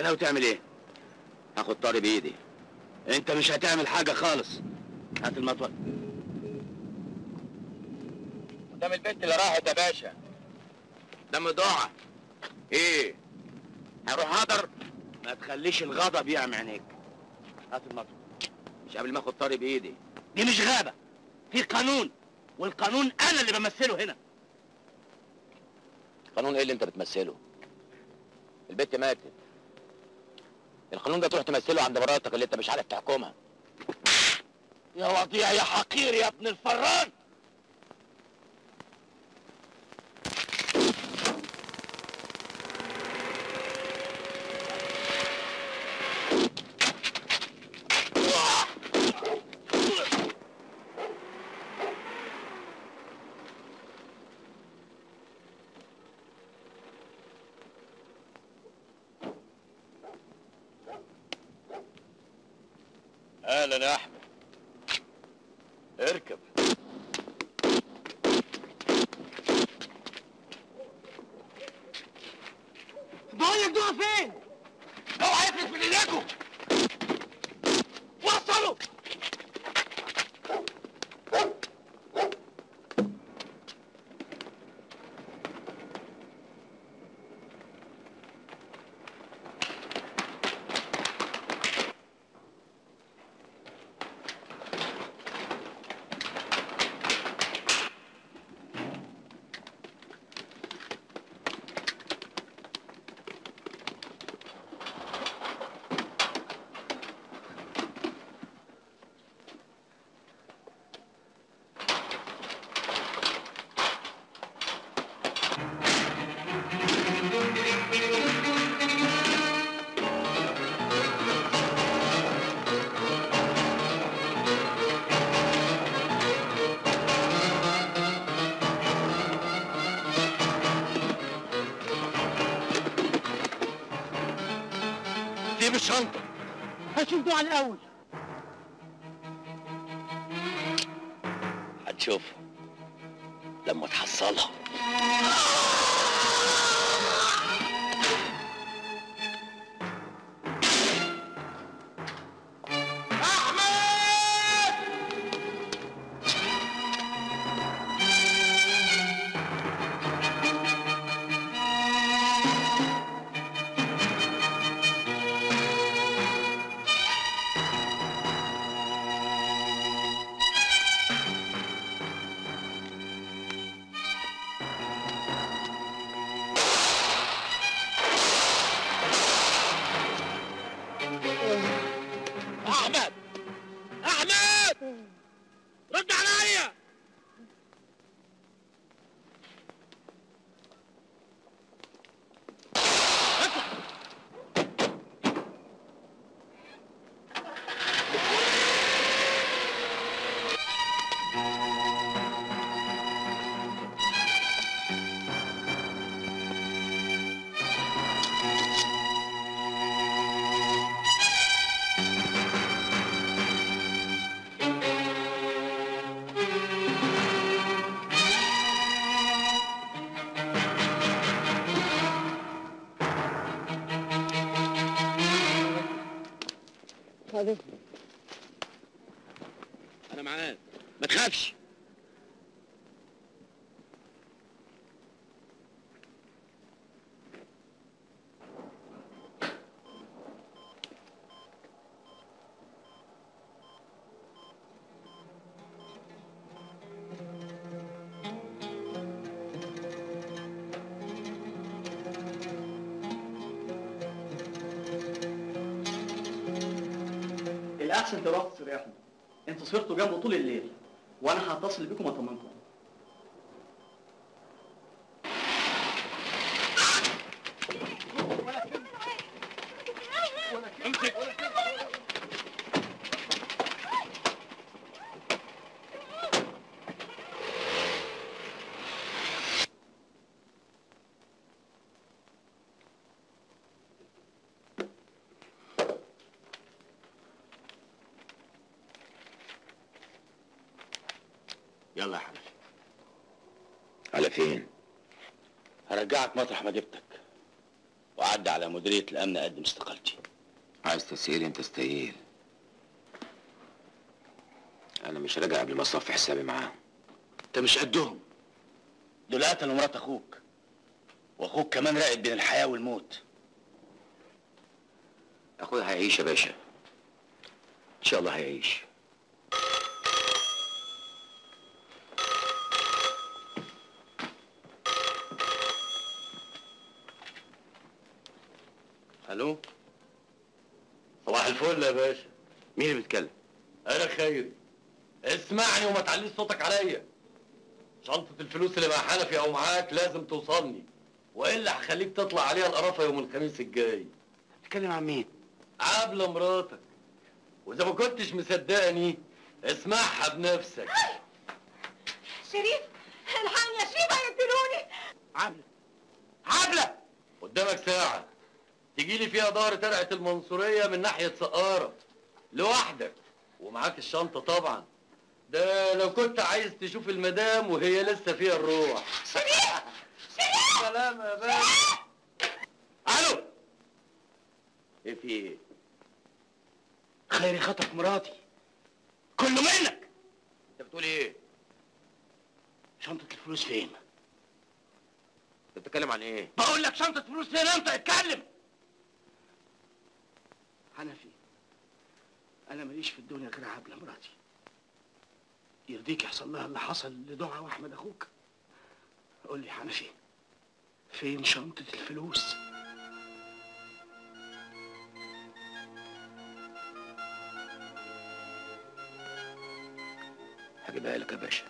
Speaker 2: ناوي تعمل ايه؟ هاخد طاري بايدي انت مش هتعمل حاجة خالص هات المطوة قدام البنت اللي راحت يا باشا دم ضاعة ايه؟ هروح هدر ما تخليش الغضب يعمي عينيك هات المطوة مش قبل ما اخد طاري بايدي دي مش غابة في قانون والقانون انا اللي بمثله هنا
Speaker 3: قانون ايه اللي انت بتمثله البت ماتت القانون ده تروح تمثله عند مراتك اللي انت مش عارف تحكمها
Speaker 2: يا وضيع يا حقير يا ابن الفران اهلا يا احمد اركب
Speaker 10: بقول لك دول فين؟
Speaker 2: اوعى يفلت من ايديكم وصلوا سيب الشنطة
Speaker 10: هشوف دول الاول
Speaker 2: هتشوف لما تحصلها احمد احمد رد عليا انا معاك ما تخافش
Speaker 15: الاحسن تروحوا تستريحوا انتوا سهرتوا جنبه طول الليل وانا هتصل بيكم اطمنكم
Speaker 2: يلا يا حنفي
Speaker 3: على فين
Speaker 2: هرجعك مطرح ما جبتك وعلى واعدي على مديريه الامن اقدم استقالتي
Speaker 3: عايز تسير انت استقيل انا مش راجع قبل ما اصفي حسابي معاهم
Speaker 2: انت مش قدهم دول قتلوا مرات اخوك واخوك كمان راقد بين الحياه والموت
Speaker 3: اخويا هيعيش يا باشا
Speaker 2: ان شاء الله هيعيش
Speaker 3: الو صباح الفل يا باشا
Speaker 2: مين اللي بيتكلم
Speaker 3: انا خيري اسمعني وما تعليش صوتك عليا شنطة الفلوس اللي مع حنفي او معاك لازم توصلني والا هخليك تطلع عليها القرافة يوم الخميس الجاي
Speaker 2: بتتكلم عن مين
Speaker 3: عبلة مراتك واذا ما كنتش مصدقني اسمعها بنفسك
Speaker 5: شريف الحقني يا شريف هيقتلوني
Speaker 2: عبلة
Speaker 3: عبلة قدامك ساعة تجي لي فيها ظهر ترعة المنصورية من ناحية سقارة لوحدك ومعاك الشنطة طبعا ده لو كنت عايز تشوف المدام وهي لسه فيها الروح
Speaker 5: شريف شريف
Speaker 3: سلام يا باشا الو ايه في ايه
Speaker 2: خيري خطف مراتي كله منك
Speaker 3: انت بتقول ايه
Speaker 2: شنطه الفلوس فين
Speaker 3: انت بتتكلم عن ايه
Speaker 2: بقول لك شنطه فلوس فين انت اتكلم حنفي انا ماليش في الدنيا غير عبله مراتي يرضيك يحصل لها اللي حصل لدعاء واحمد اخوك قول لي حنفي فين شنطه الفلوس
Speaker 3: هجيبها لك يا باشا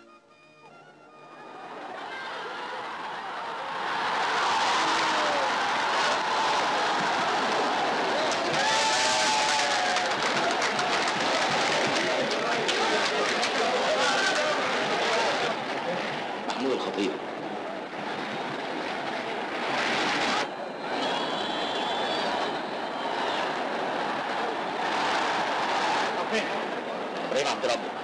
Speaker 2: محمود الخطيب ابراهيم عبد ربه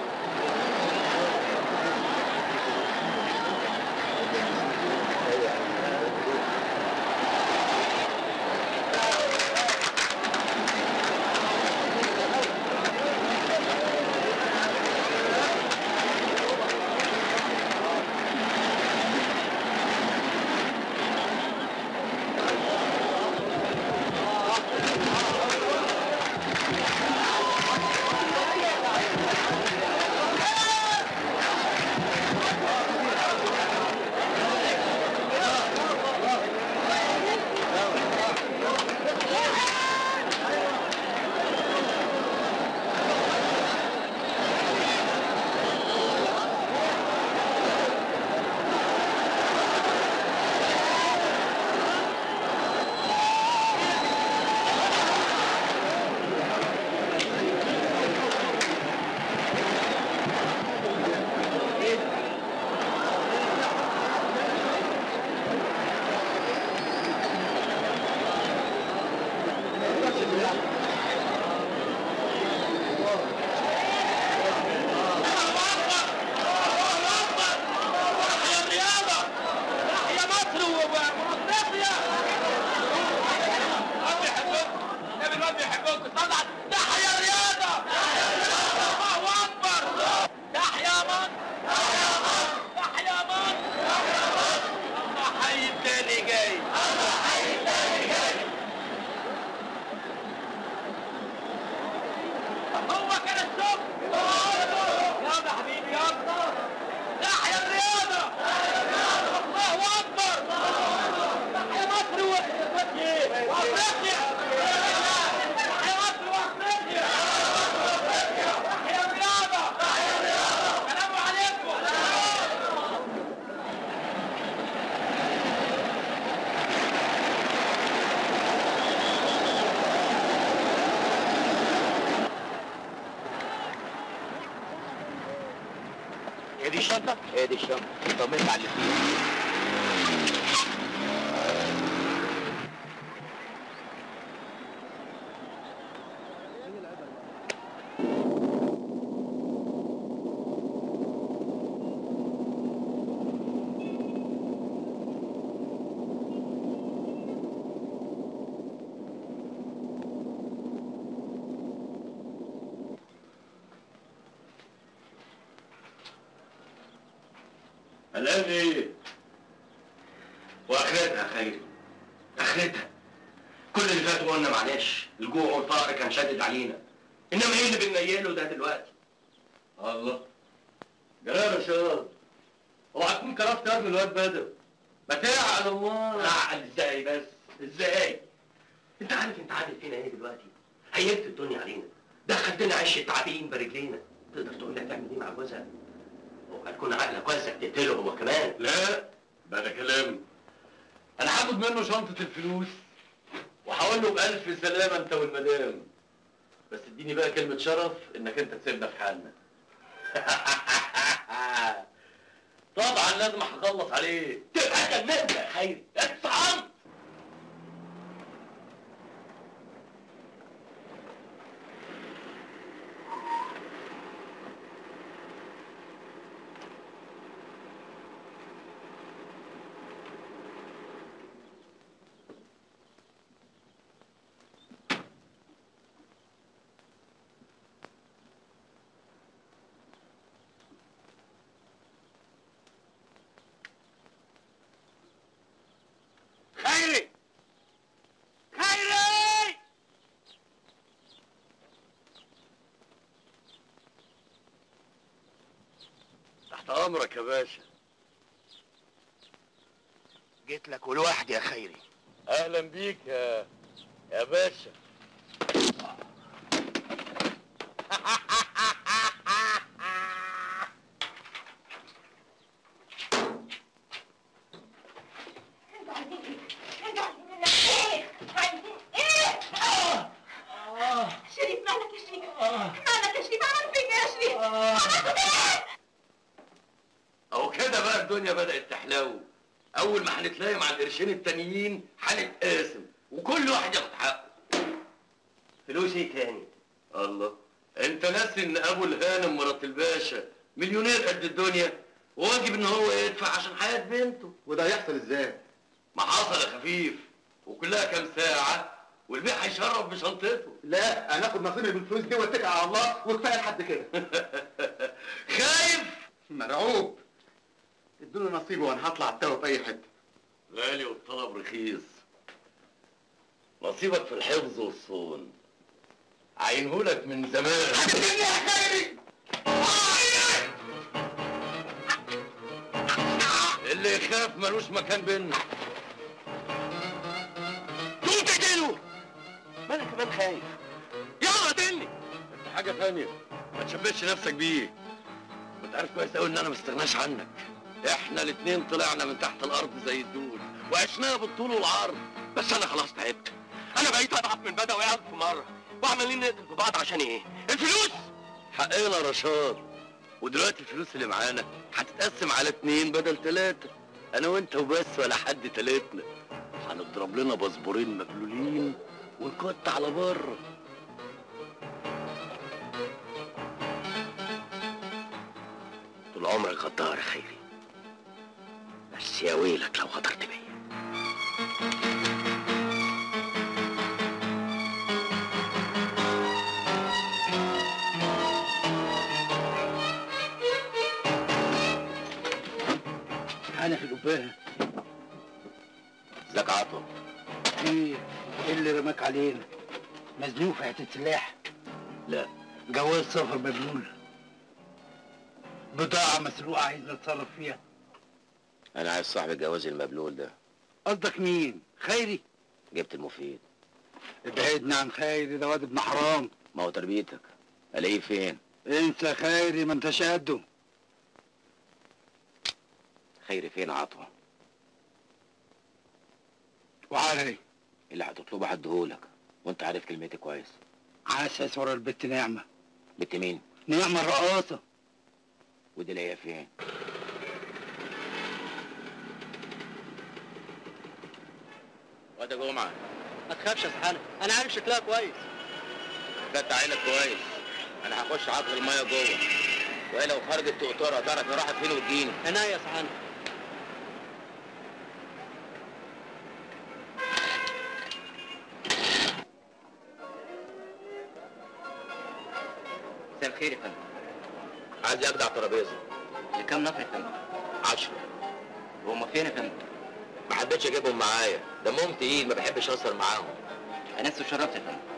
Speaker 2: هي دي الشنطه
Speaker 3: هي دي الشنطة طمنت على اللي فيها قلقان ايه؟ واخرتها يا خيري اخرتها كل اللي فات قلنا معلش الجوع والفقر كان شادد علينا انما ايه اللي بننيله ده دلوقتي؟ الله جلال يا شباب اوعى تكون كرفت قلب الواد بدر ما تعقل الله اعقل ازاي بس ازاي؟ انت عارف انت عامل فينا ايه دلوقتي؟ هيلت الدنيا علينا دخلتنا عش التعابين برجلينا تقدر تقول لي هتعمل ايه مع جوزها؟ وهتكون عقلك واسع تقتله هو كمان لا ده ده كلام انا هاخد منه شنطة الفلوس وهقول له بألف سلامة انت والمدام بس اديني بقى كلمة شرف انك انت تسيبنا في حالنا طبعا لازم هخلص عليه تبقى جننت يا خيري اتصعمت خيري خيري تحت امرك يا باشا
Speaker 4: جيت لك ولوحدي يا خيري
Speaker 3: اهلا بيك يا يا باشا
Speaker 5: انتوا عايزين ايه؟ انتوا عايزين منك ايه؟ عايزين ايه؟ شريف مالك يا شريف؟ مالك يا شريف؟ عملت فيك ايه يا شريف؟ عملت ايه؟
Speaker 3: اهو كده بقى الدنيا بدأت تحلو اول ما هنتلاقي مع القرشين التانيين هنتقاسم وكل واحد ياخد حقه فلوس ايه تاني الله انت ناسي ان ابو الهانم مرات الباشا مليونير قد الدنيا وواجب ان هو يدفع عشان حياة بنته
Speaker 11: وده هيحصل ازاي؟
Speaker 3: ما حصل يا خفيف وكلها كام ساعة والبيع هيشرف بشنطته
Speaker 11: لا انا اخد نصيبي من الفلوس دي واتكل على الله وكفايه لحد كده
Speaker 3: خايف
Speaker 11: مرعوب ادوني نصيبي وانا هطلع التوه في اي حته
Speaker 3: غالي والطلب رخيص نصيبك في الحفظ والصون عينهولك من زمان
Speaker 11: يا خيري
Speaker 3: اللي يخاف ملوش مكان بينا تقوم تقتله ما انا كمان خايف يلا قتلني انت حاجه تانية ما تشبهش نفسك بيه وانت عارف كويس قوي ان انا ما استغناش عنك احنا الاتنين طلعنا من تحت الارض زي الدود وعشناها بالطول والعرض بس انا خلاص تعبت انا بقيت اضعف من بدوي الف مره وعمالين نقتل في بعض عشان ايه الفلوس حقنا رشاد ودلوقتي الفلوس اللي معانا هتتقسم على اتنين بدل تلاتة انا وانت وبس ولا حد تلاتنا هنضرب لنا باسبورين مبلولين ونكت على بره طول عمرك غدار يا خيري بس يا ويلك لو غدرت بيا
Speaker 12: انا في القبايه
Speaker 3: ازيك عطوة
Speaker 12: ايه ايه اللي رماك علينا مزنوق في حته سلاح
Speaker 3: لا
Speaker 12: جواز سفر مبلول بضاعة مسروقة عايز نتصرف فيها
Speaker 2: انا عايز صاحب الجواز المبلول ده
Speaker 12: قصدك مين؟ خيري؟
Speaker 2: جبت المفيد
Speaker 12: ابعدنا عن خيري ده واد ابن حرام
Speaker 2: ما هو تربيتك الاقيه فين
Speaker 12: انسى خيري ما انتش قده
Speaker 2: خيري فين عطوة
Speaker 12: وعلي
Speaker 2: اللي هتطلبه هديهولك وانت عارف كلمتي كويس
Speaker 12: عسس ورا البت نعمة
Speaker 2: بنت مين
Speaker 12: نعمة الرقاصة
Speaker 2: ودي لاقيها فين واد يا جمعة
Speaker 15: ما تخافش يا سحانة انا عارف شكلها كويس
Speaker 2: فتح عينك كويس انا هخش عطر الميه جوه وهي لو خرجت تقطرها تعرف هي راحت فين وتجيني
Speaker 15: عناية يا سحانة
Speaker 2: مساء الخير يا فندم عايز اجدع ترابيزه
Speaker 15: لكام نفر يا فندم؟
Speaker 2: عشرة
Speaker 14: وهم فين يا فندم؟
Speaker 16: ما حبيتش اجيبهم معايا دمهم تقيل ما بحبش اهزر معاهم
Speaker 14: انس وشرفت يا فندم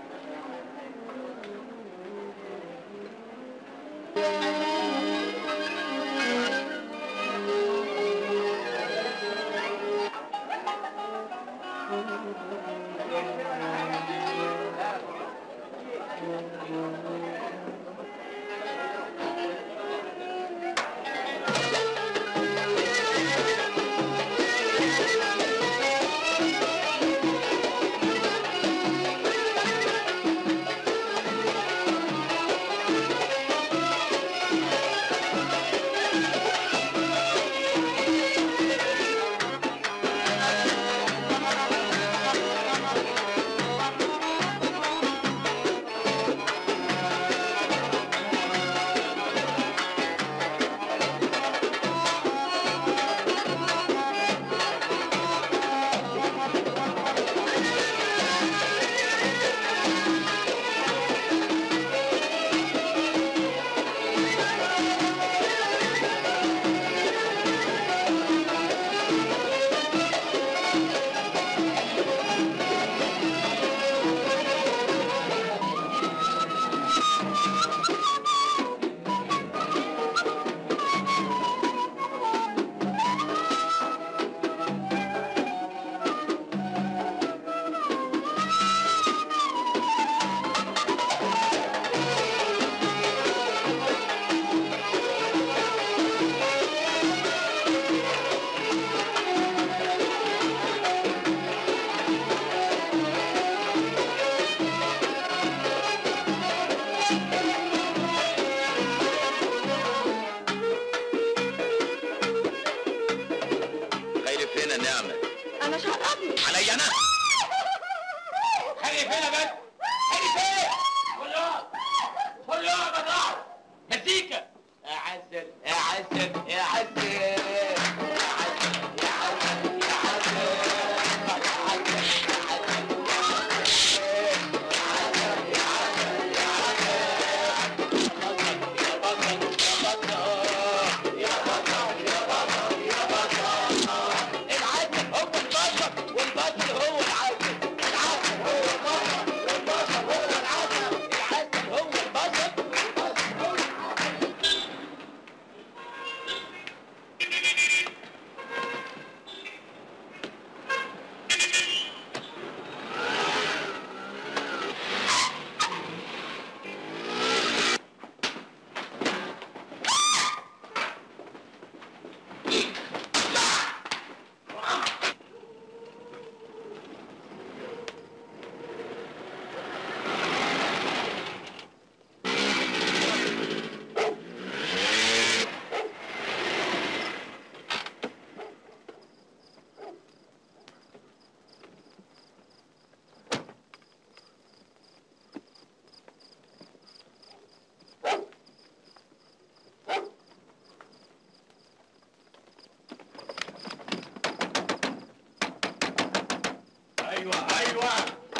Speaker 16: خيري فين يا نعمة
Speaker 5: انا مش هقربني
Speaker 16: عليا انا
Speaker 1: خلي فين يا بنت خلي فين كله كله بدار مزيكا يا عسل يا عسل يا عسل يا عسل يا عسل يا عسل العسل هو البطل والبطل هو العسل العسل هو البطل والبطل هو العسل العسل هو البطل والبطل هو العسل
Speaker 3: ايوه ايوه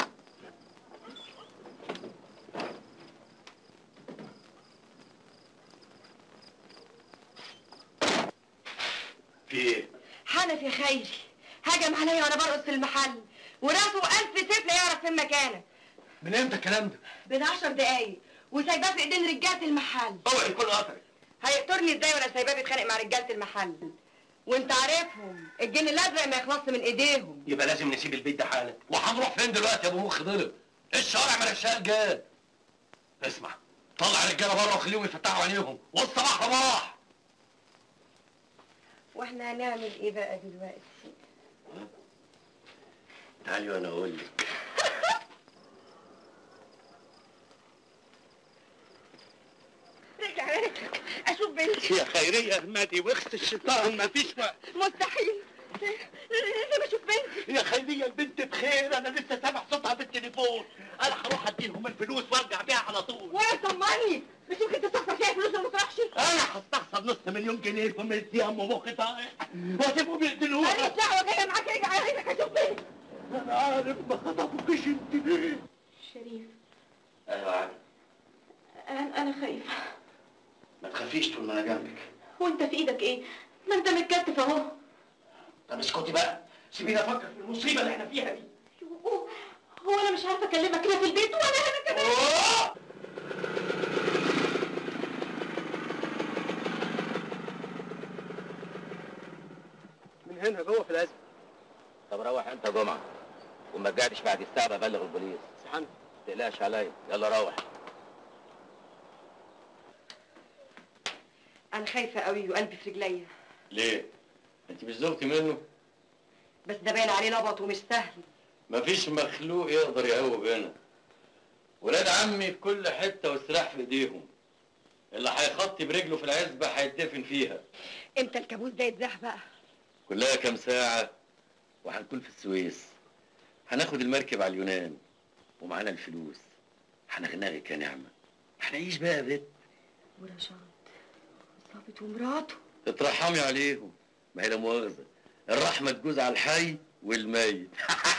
Speaker 3: في ايه؟
Speaker 7: حنفي خيري هجم عليا وانا برقص في المحل وراسه ألف سيف لا يعرف فين مكانه
Speaker 3: من امتى الكلام ده؟
Speaker 7: من عشر دقايق وسايباه في ايدين رجاله المحل
Speaker 3: اوعي يكون قطري
Speaker 7: هيقتلني ازاي وانا سايباه بيتخانق مع رجاله المحل وانت عارفهم الجن الازرق ما يخلصش من ايديهم
Speaker 3: يبقى لازم نسيب البيت ده حالا وهنروح فين دلوقتي يا ابو مخ ضرب الشوارع ملهاش رجال اسمع طلع الرجاله بره وخليهم يفتحوا عينيهم والصباح رباح
Speaker 7: واحنا هنعمل ايه بقى دلوقتي
Speaker 3: تعالي وانا اقول لك
Speaker 7: رجع رجلك اشوف بنتي
Speaker 3: يا خيريه احمدي واخت الشيطان مفيش وقت
Speaker 7: مستحيل لازم اشوف بنتي
Speaker 3: يا خيريه البنت بخير انا لسه سامع صوتها بالتليفون انا هروح اديهم الفلوس وارجع بيها على طول
Speaker 7: ولا طمني مش ممكن تستخسر فيها فلوس وما تروحش
Speaker 3: انا هستخسر نص مليون جنيه ومديها ام مخي طايح واسيبهم بيقتلوها
Speaker 7: ماليش دعوه جايه معاك رجع رجلك اشوف بنتي
Speaker 3: انا عارف ما خطفوكيش انت ليه
Speaker 5: شريف
Speaker 3: ايوه عارف
Speaker 5: انا انا خايفه
Speaker 3: ما تخافيش طول ما انا جنبك
Speaker 5: وانت في ايدك ايه ما انت متكتف اهو
Speaker 1: طب اسكتي بقى سيبيني افكر في المصيبه اللي احنا فيها دي
Speaker 5: هو انا مش عارفه اكلمك لا في البيت ولا هنا كمان
Speaker 10: من هنا جوه في الازمه
Speaker 16: طب روح انت يا جمعه وما رجعتش بعد الساعه ببلغ البوليس
Speaker 10: سبحان
Speaker 16: ما تقلقش عليا يلا روح
Speaker 7: انا خايفه قوي وقلبي في رجليا
Speaker 3: ليه؟ انت مش زوجتي منه؟
Speaker 7: بس ده باين عليه لبط ومش سهل
Speaker 3: مفيش مخلوق يقدر يقوب هنا ولاد عمي في كل حته والسلاح في ايديهم اللي هيخطي برجله في العزبه هيتدفن فيها
Speaker 7: امتى الكابوس ده يتزاح بقى
Speaker 3: كلها كام ساعه وهنكون في السويس هناخد المركب على اليونان ومعانا الفلوس هنغنغك يا نعمه هنعيش بقى يا بت
Speaker 7: ورشاد ظابط ومراته
Speaker 3: تترحمي عليهم ما هي لا مؤاخذه الرحمه تجوز على الحي والميت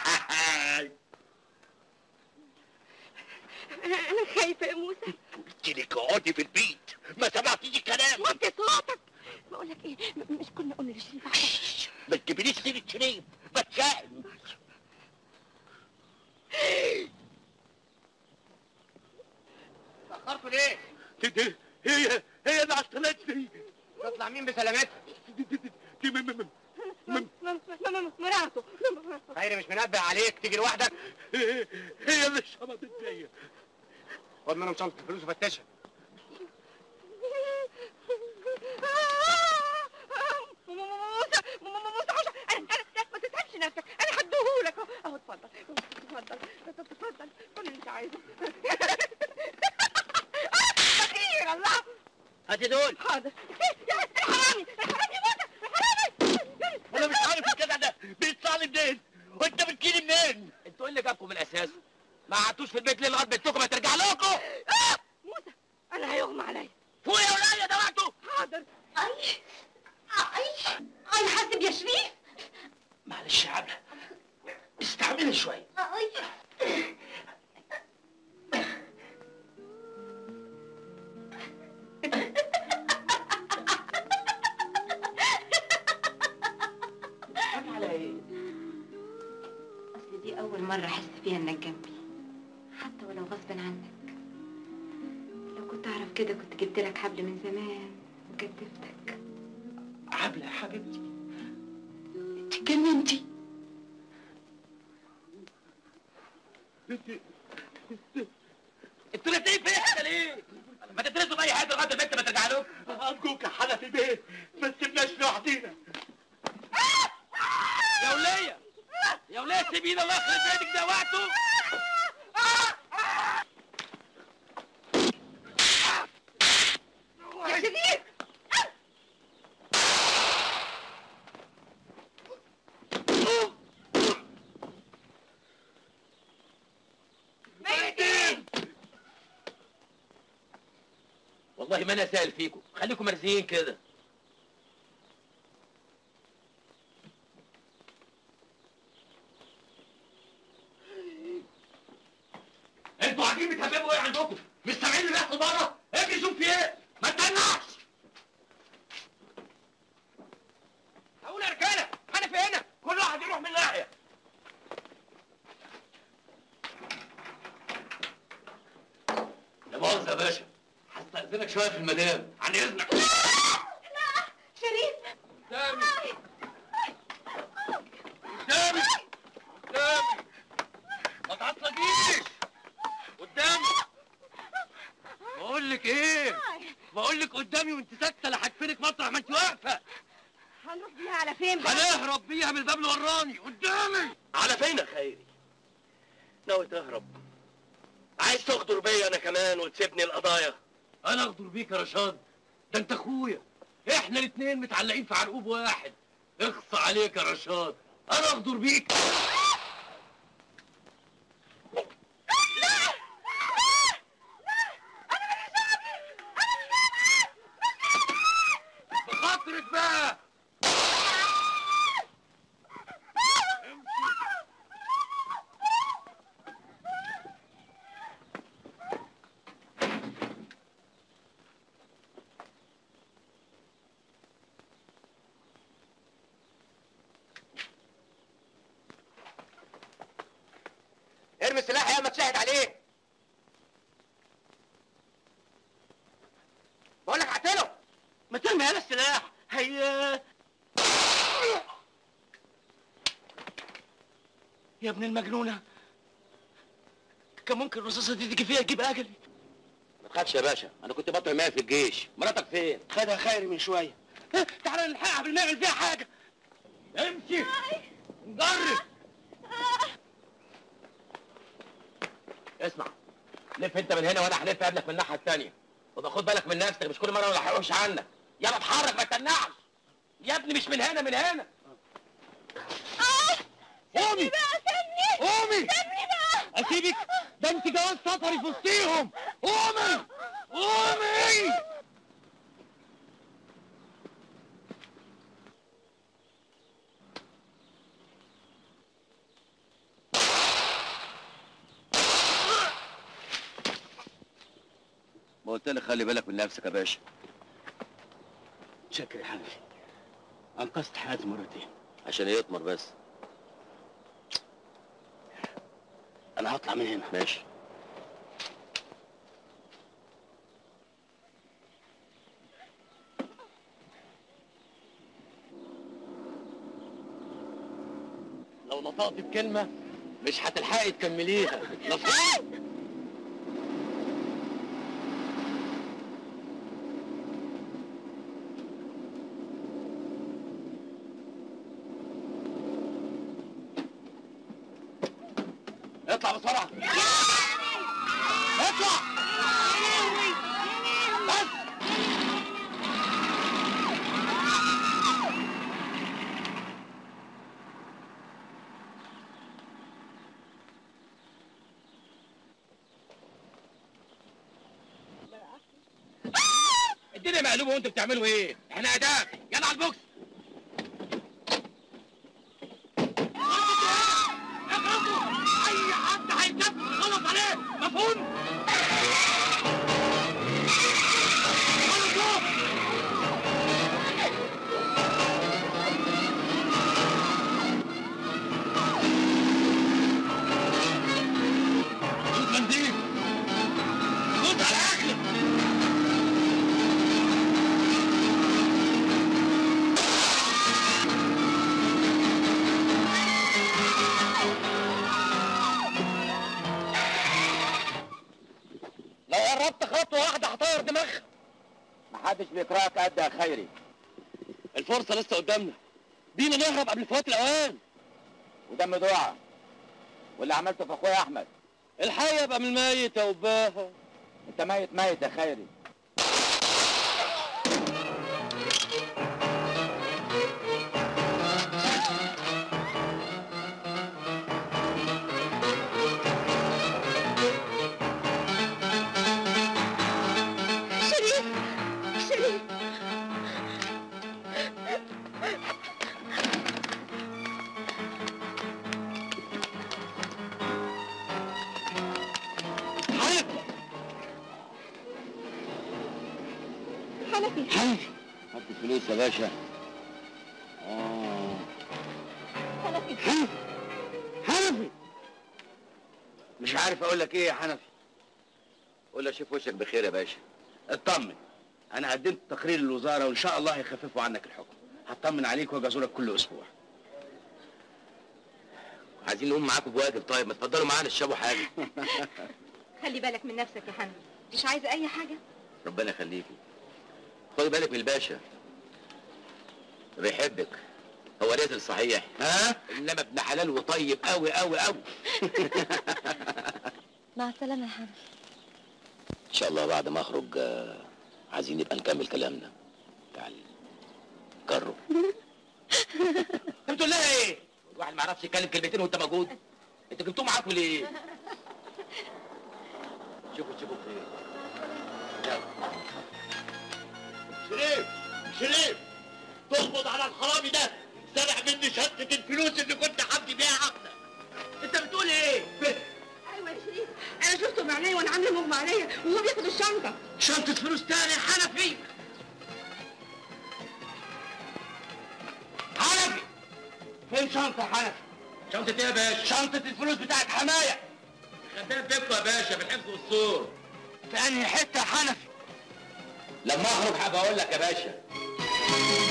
Speaker 7: انا خايفه يا موسى
Speaker 4: قلت لك اقعدي في البيت ما سمعتيش الكلام
Speaker 7: وطي صوتك بقول لك ايه م- مش كنا قلنا لشريف عشان
Speaker 4: ما تجيبليش سيره شريف بتشائم
Speaker 1: تاخرتوا ليه؟
Speaker 4: هي هي اللي عطلتني
Speaker 1: تطلع مين بسلامتها؟
Speaker 4: دي م- م- م-
Speaker 7: مراته
Speaker 1: خيري مش منبه عليك تيجي لوحدك
Speaker 4: هي اللي شمطت فيا
Speaker 1: خد منهم شنطه الفلوس وفتشها
Speaker 7: موسى موسى عشان انا انا لا ما تتعبش نفسك انا هديهولك اهو اهو اتفضل اتفضل اتفضل كل اللي انت عايزه اخير الله
Speaker 4: هاتي دول
Speaker 7: حاضر يا الحرامي الحرامي يا موسى الحرامي
Speaker 4: انا مش عارف الجدع ده بيطلع لي منين وانت بتجيلي منين
Speaker 1: انتوا ايه اللي جابكم من الاساس؟ ما قعدتوش في البيت ليه لغايه بيتكم ما ترجع لكم؟
Speaker 7: موسى انا هيغمى عليا
Speaker 1: فوق يا ولاد ده وقته
Speaker 7: حاضر اي اي اي حاسب يا شريف
Speaker 1: معلش يا عبله استحملي شويه
Speaker 7: اي
Speaker 1: على ايه؟
Speaker 13: اصل دي اول مرة احس فيها انك جنبي حتى ولو غصب عنك لو كنت اعرف كده كنت جبت لك حبل من زمان وكتفتك
Speaker 1: عبله يا حبيبتي انت اتجننتي انتوا ناسيين فيا كده ليه؟ ما تدرسوا في اي حته لغايه البنت ما ترجع لكم
Speaker 4: ارجوك يا حنفي بيه ما تسيبناش لوحدينا
Speaker 1: يا وليه يا وليه سيبينا الله يخرب بيتك ده وقته
Speaker 7: يا شريف
Speaker 1: ميتين والله ما انا سائل فيكم خليكم مرزيين كده انتوا قاعدين بتهببوا ايه عندكم؟ مش سامعين اللي بيحصل بره؟ اجري شوف في ايه؟ ما تتنعش هقول يا رجاله انا في هنا كل واحد يروح من ناحيه
Speaker 3: لا مؤاخذه يا باشا هستأذنك شويه في المدام عن اذنك
Speaker 7: شريف
Speaker 1: قدامي قدامي قدامي ما تعصبيش قدامي بقول لك ايه بقول لك قدامي وانت ساكته لا هدفنك مطرح ما انت واقفه
Speaker 7: هنروح بيها على فين بقى
Speaker 1: هنهرب بيها من الباب اللي وراني قدامي
Speaker 3: على فين يا خيري؟ ناوي تهرب عايز تغدر بيا انا كمان وتسيبني القضايا
Speaker 1: انا اغدر بيك يا رشاد ده انت اخويا احنا الاتنين متعلقين في عرقوب واحد اخص عليك يا رشاد انا اغدر بيك بخاطرك بقى اتشهد عليه بقول لك اقتله ما ترمي هذا السلاح هي يا ابن المجنونه كان ممكن الرصاصه دي تيجي فيها تجيب اجلي
Speaker 2: ما تخافش يا باشا انا كنت بطل معايا في الجيش مراتك فين
Speaker 1: خدها خيري من شويه ها، تعالى نلحقها قبل ما نعمل فيها حاجه امشي نجرب اسمع لف انت من هنا وانا هلف قبلك من الناحيه الثانيه وبقى خد بالك من نفسك مش كل مره ما الحقوش عنك يلا اتحرك ما تتنعش يا ابني مش من هنا من هنا قومي قومي
Speaker 17: سيبني بقى
Speaker 1: اسيبك ده انت جواز سفري في وسطيهم قومي قومي
Speaker 2: ما قلت لك خلي بالك من نفسك يا باشا
Speaker 1: شكرا يا حنفي انقذت حياتي مرتين
Speaker 2: عشان يطمر بس
Speaker 1: انا هطلع من هنا
Speaker 2: ماشي
Speaker 1: لو نطقت بكلمه مش هتلحقي تكمليها مفهوم اطلع بسرعه اطلع بس الدنيا مقلوبه وانتوا بتعملوا ايه؟ احنا اداب يلا على البوكس اخرجوا اي حد هيكتب غلط عليه مفهوم؟ خد منديل خد على اكلك لو قربت خطوة واحدة هطير دماغها
Speaker 2: محدش بيكرهك قد يا خيري
Speaker 1: الفرصة لسه قدامنا بينا نهرب قبل فوات الأوان
Speaker 2: ودم دعاء واللي عملته في اخويا احمد
Speaker 1: الحي يبقى من الميت يا وباها
Speaker 2: انت ميت ميت يا خيري
Speaker 17: شريف شريف
Speaker 5: حنفي
Speaker 2: حنفي هات الفلوس يا باشا اه
Speaker 5: حنفي
Speaker 2: حنفي مش عارف اقول لك ايه يا حنفي قول له شوف وشك بخير يا باشا اطمن انا قدمت تقرير للوزاره وان شاء الله هيخففوا عنك الحكم هطمن عليك واجي ازورك كل اسبوع
Speaker 1: عايزين نقوم معاكم بواجب طيب ما تفضلوا معانا تشربوا حاجة
Speaker 5: خلي بالك من نفسك يا حنفي مش عايزه اي حاجه
Speaker 2: ربنا يخليكي خدي بالك من الباشا بيحبك هو نازل صحيح ها انما ابن حلال وطيب قوي قوي قوي
Speaker 5: مع السلامه يا حنفي
Speaker 2: ان شاء الله بعد ما اخرج آه، عايزين نبقى نكمل كلامنا تعال كرو
Speaker 1: انت بتقول لها ايه؟ الواحد ما يعرفش يتكلم كلمتين وانت موجود انت جبتوه معاكم ليه؟ شوفوا شوفوا خير
Speaker 6: شريف شريف تقبض على الحرامي ده سرق مني شنطة الفلوس اللي كنت حبدي بيها عقدك
Speaker 1: انت بتقول ايه؟
Speaker 7: ايوه يا شريف انا شفته بعينيا وانا عامله مغمى عليا وهو بياخد الشنطه
Speaker 1: شنطة فلوس تاني يا حنفي حنفي فين شنطة يا حنفي؟ شنطة ايه يا باشا؟ شنطة الفلوس بتاعت حماية خدام بيكو يا باشا في الحفظ والصور
Speaker 12: في انهي حته يا حنفي
Speaker 16: لما اخرج هبقى اقول لك يا باشا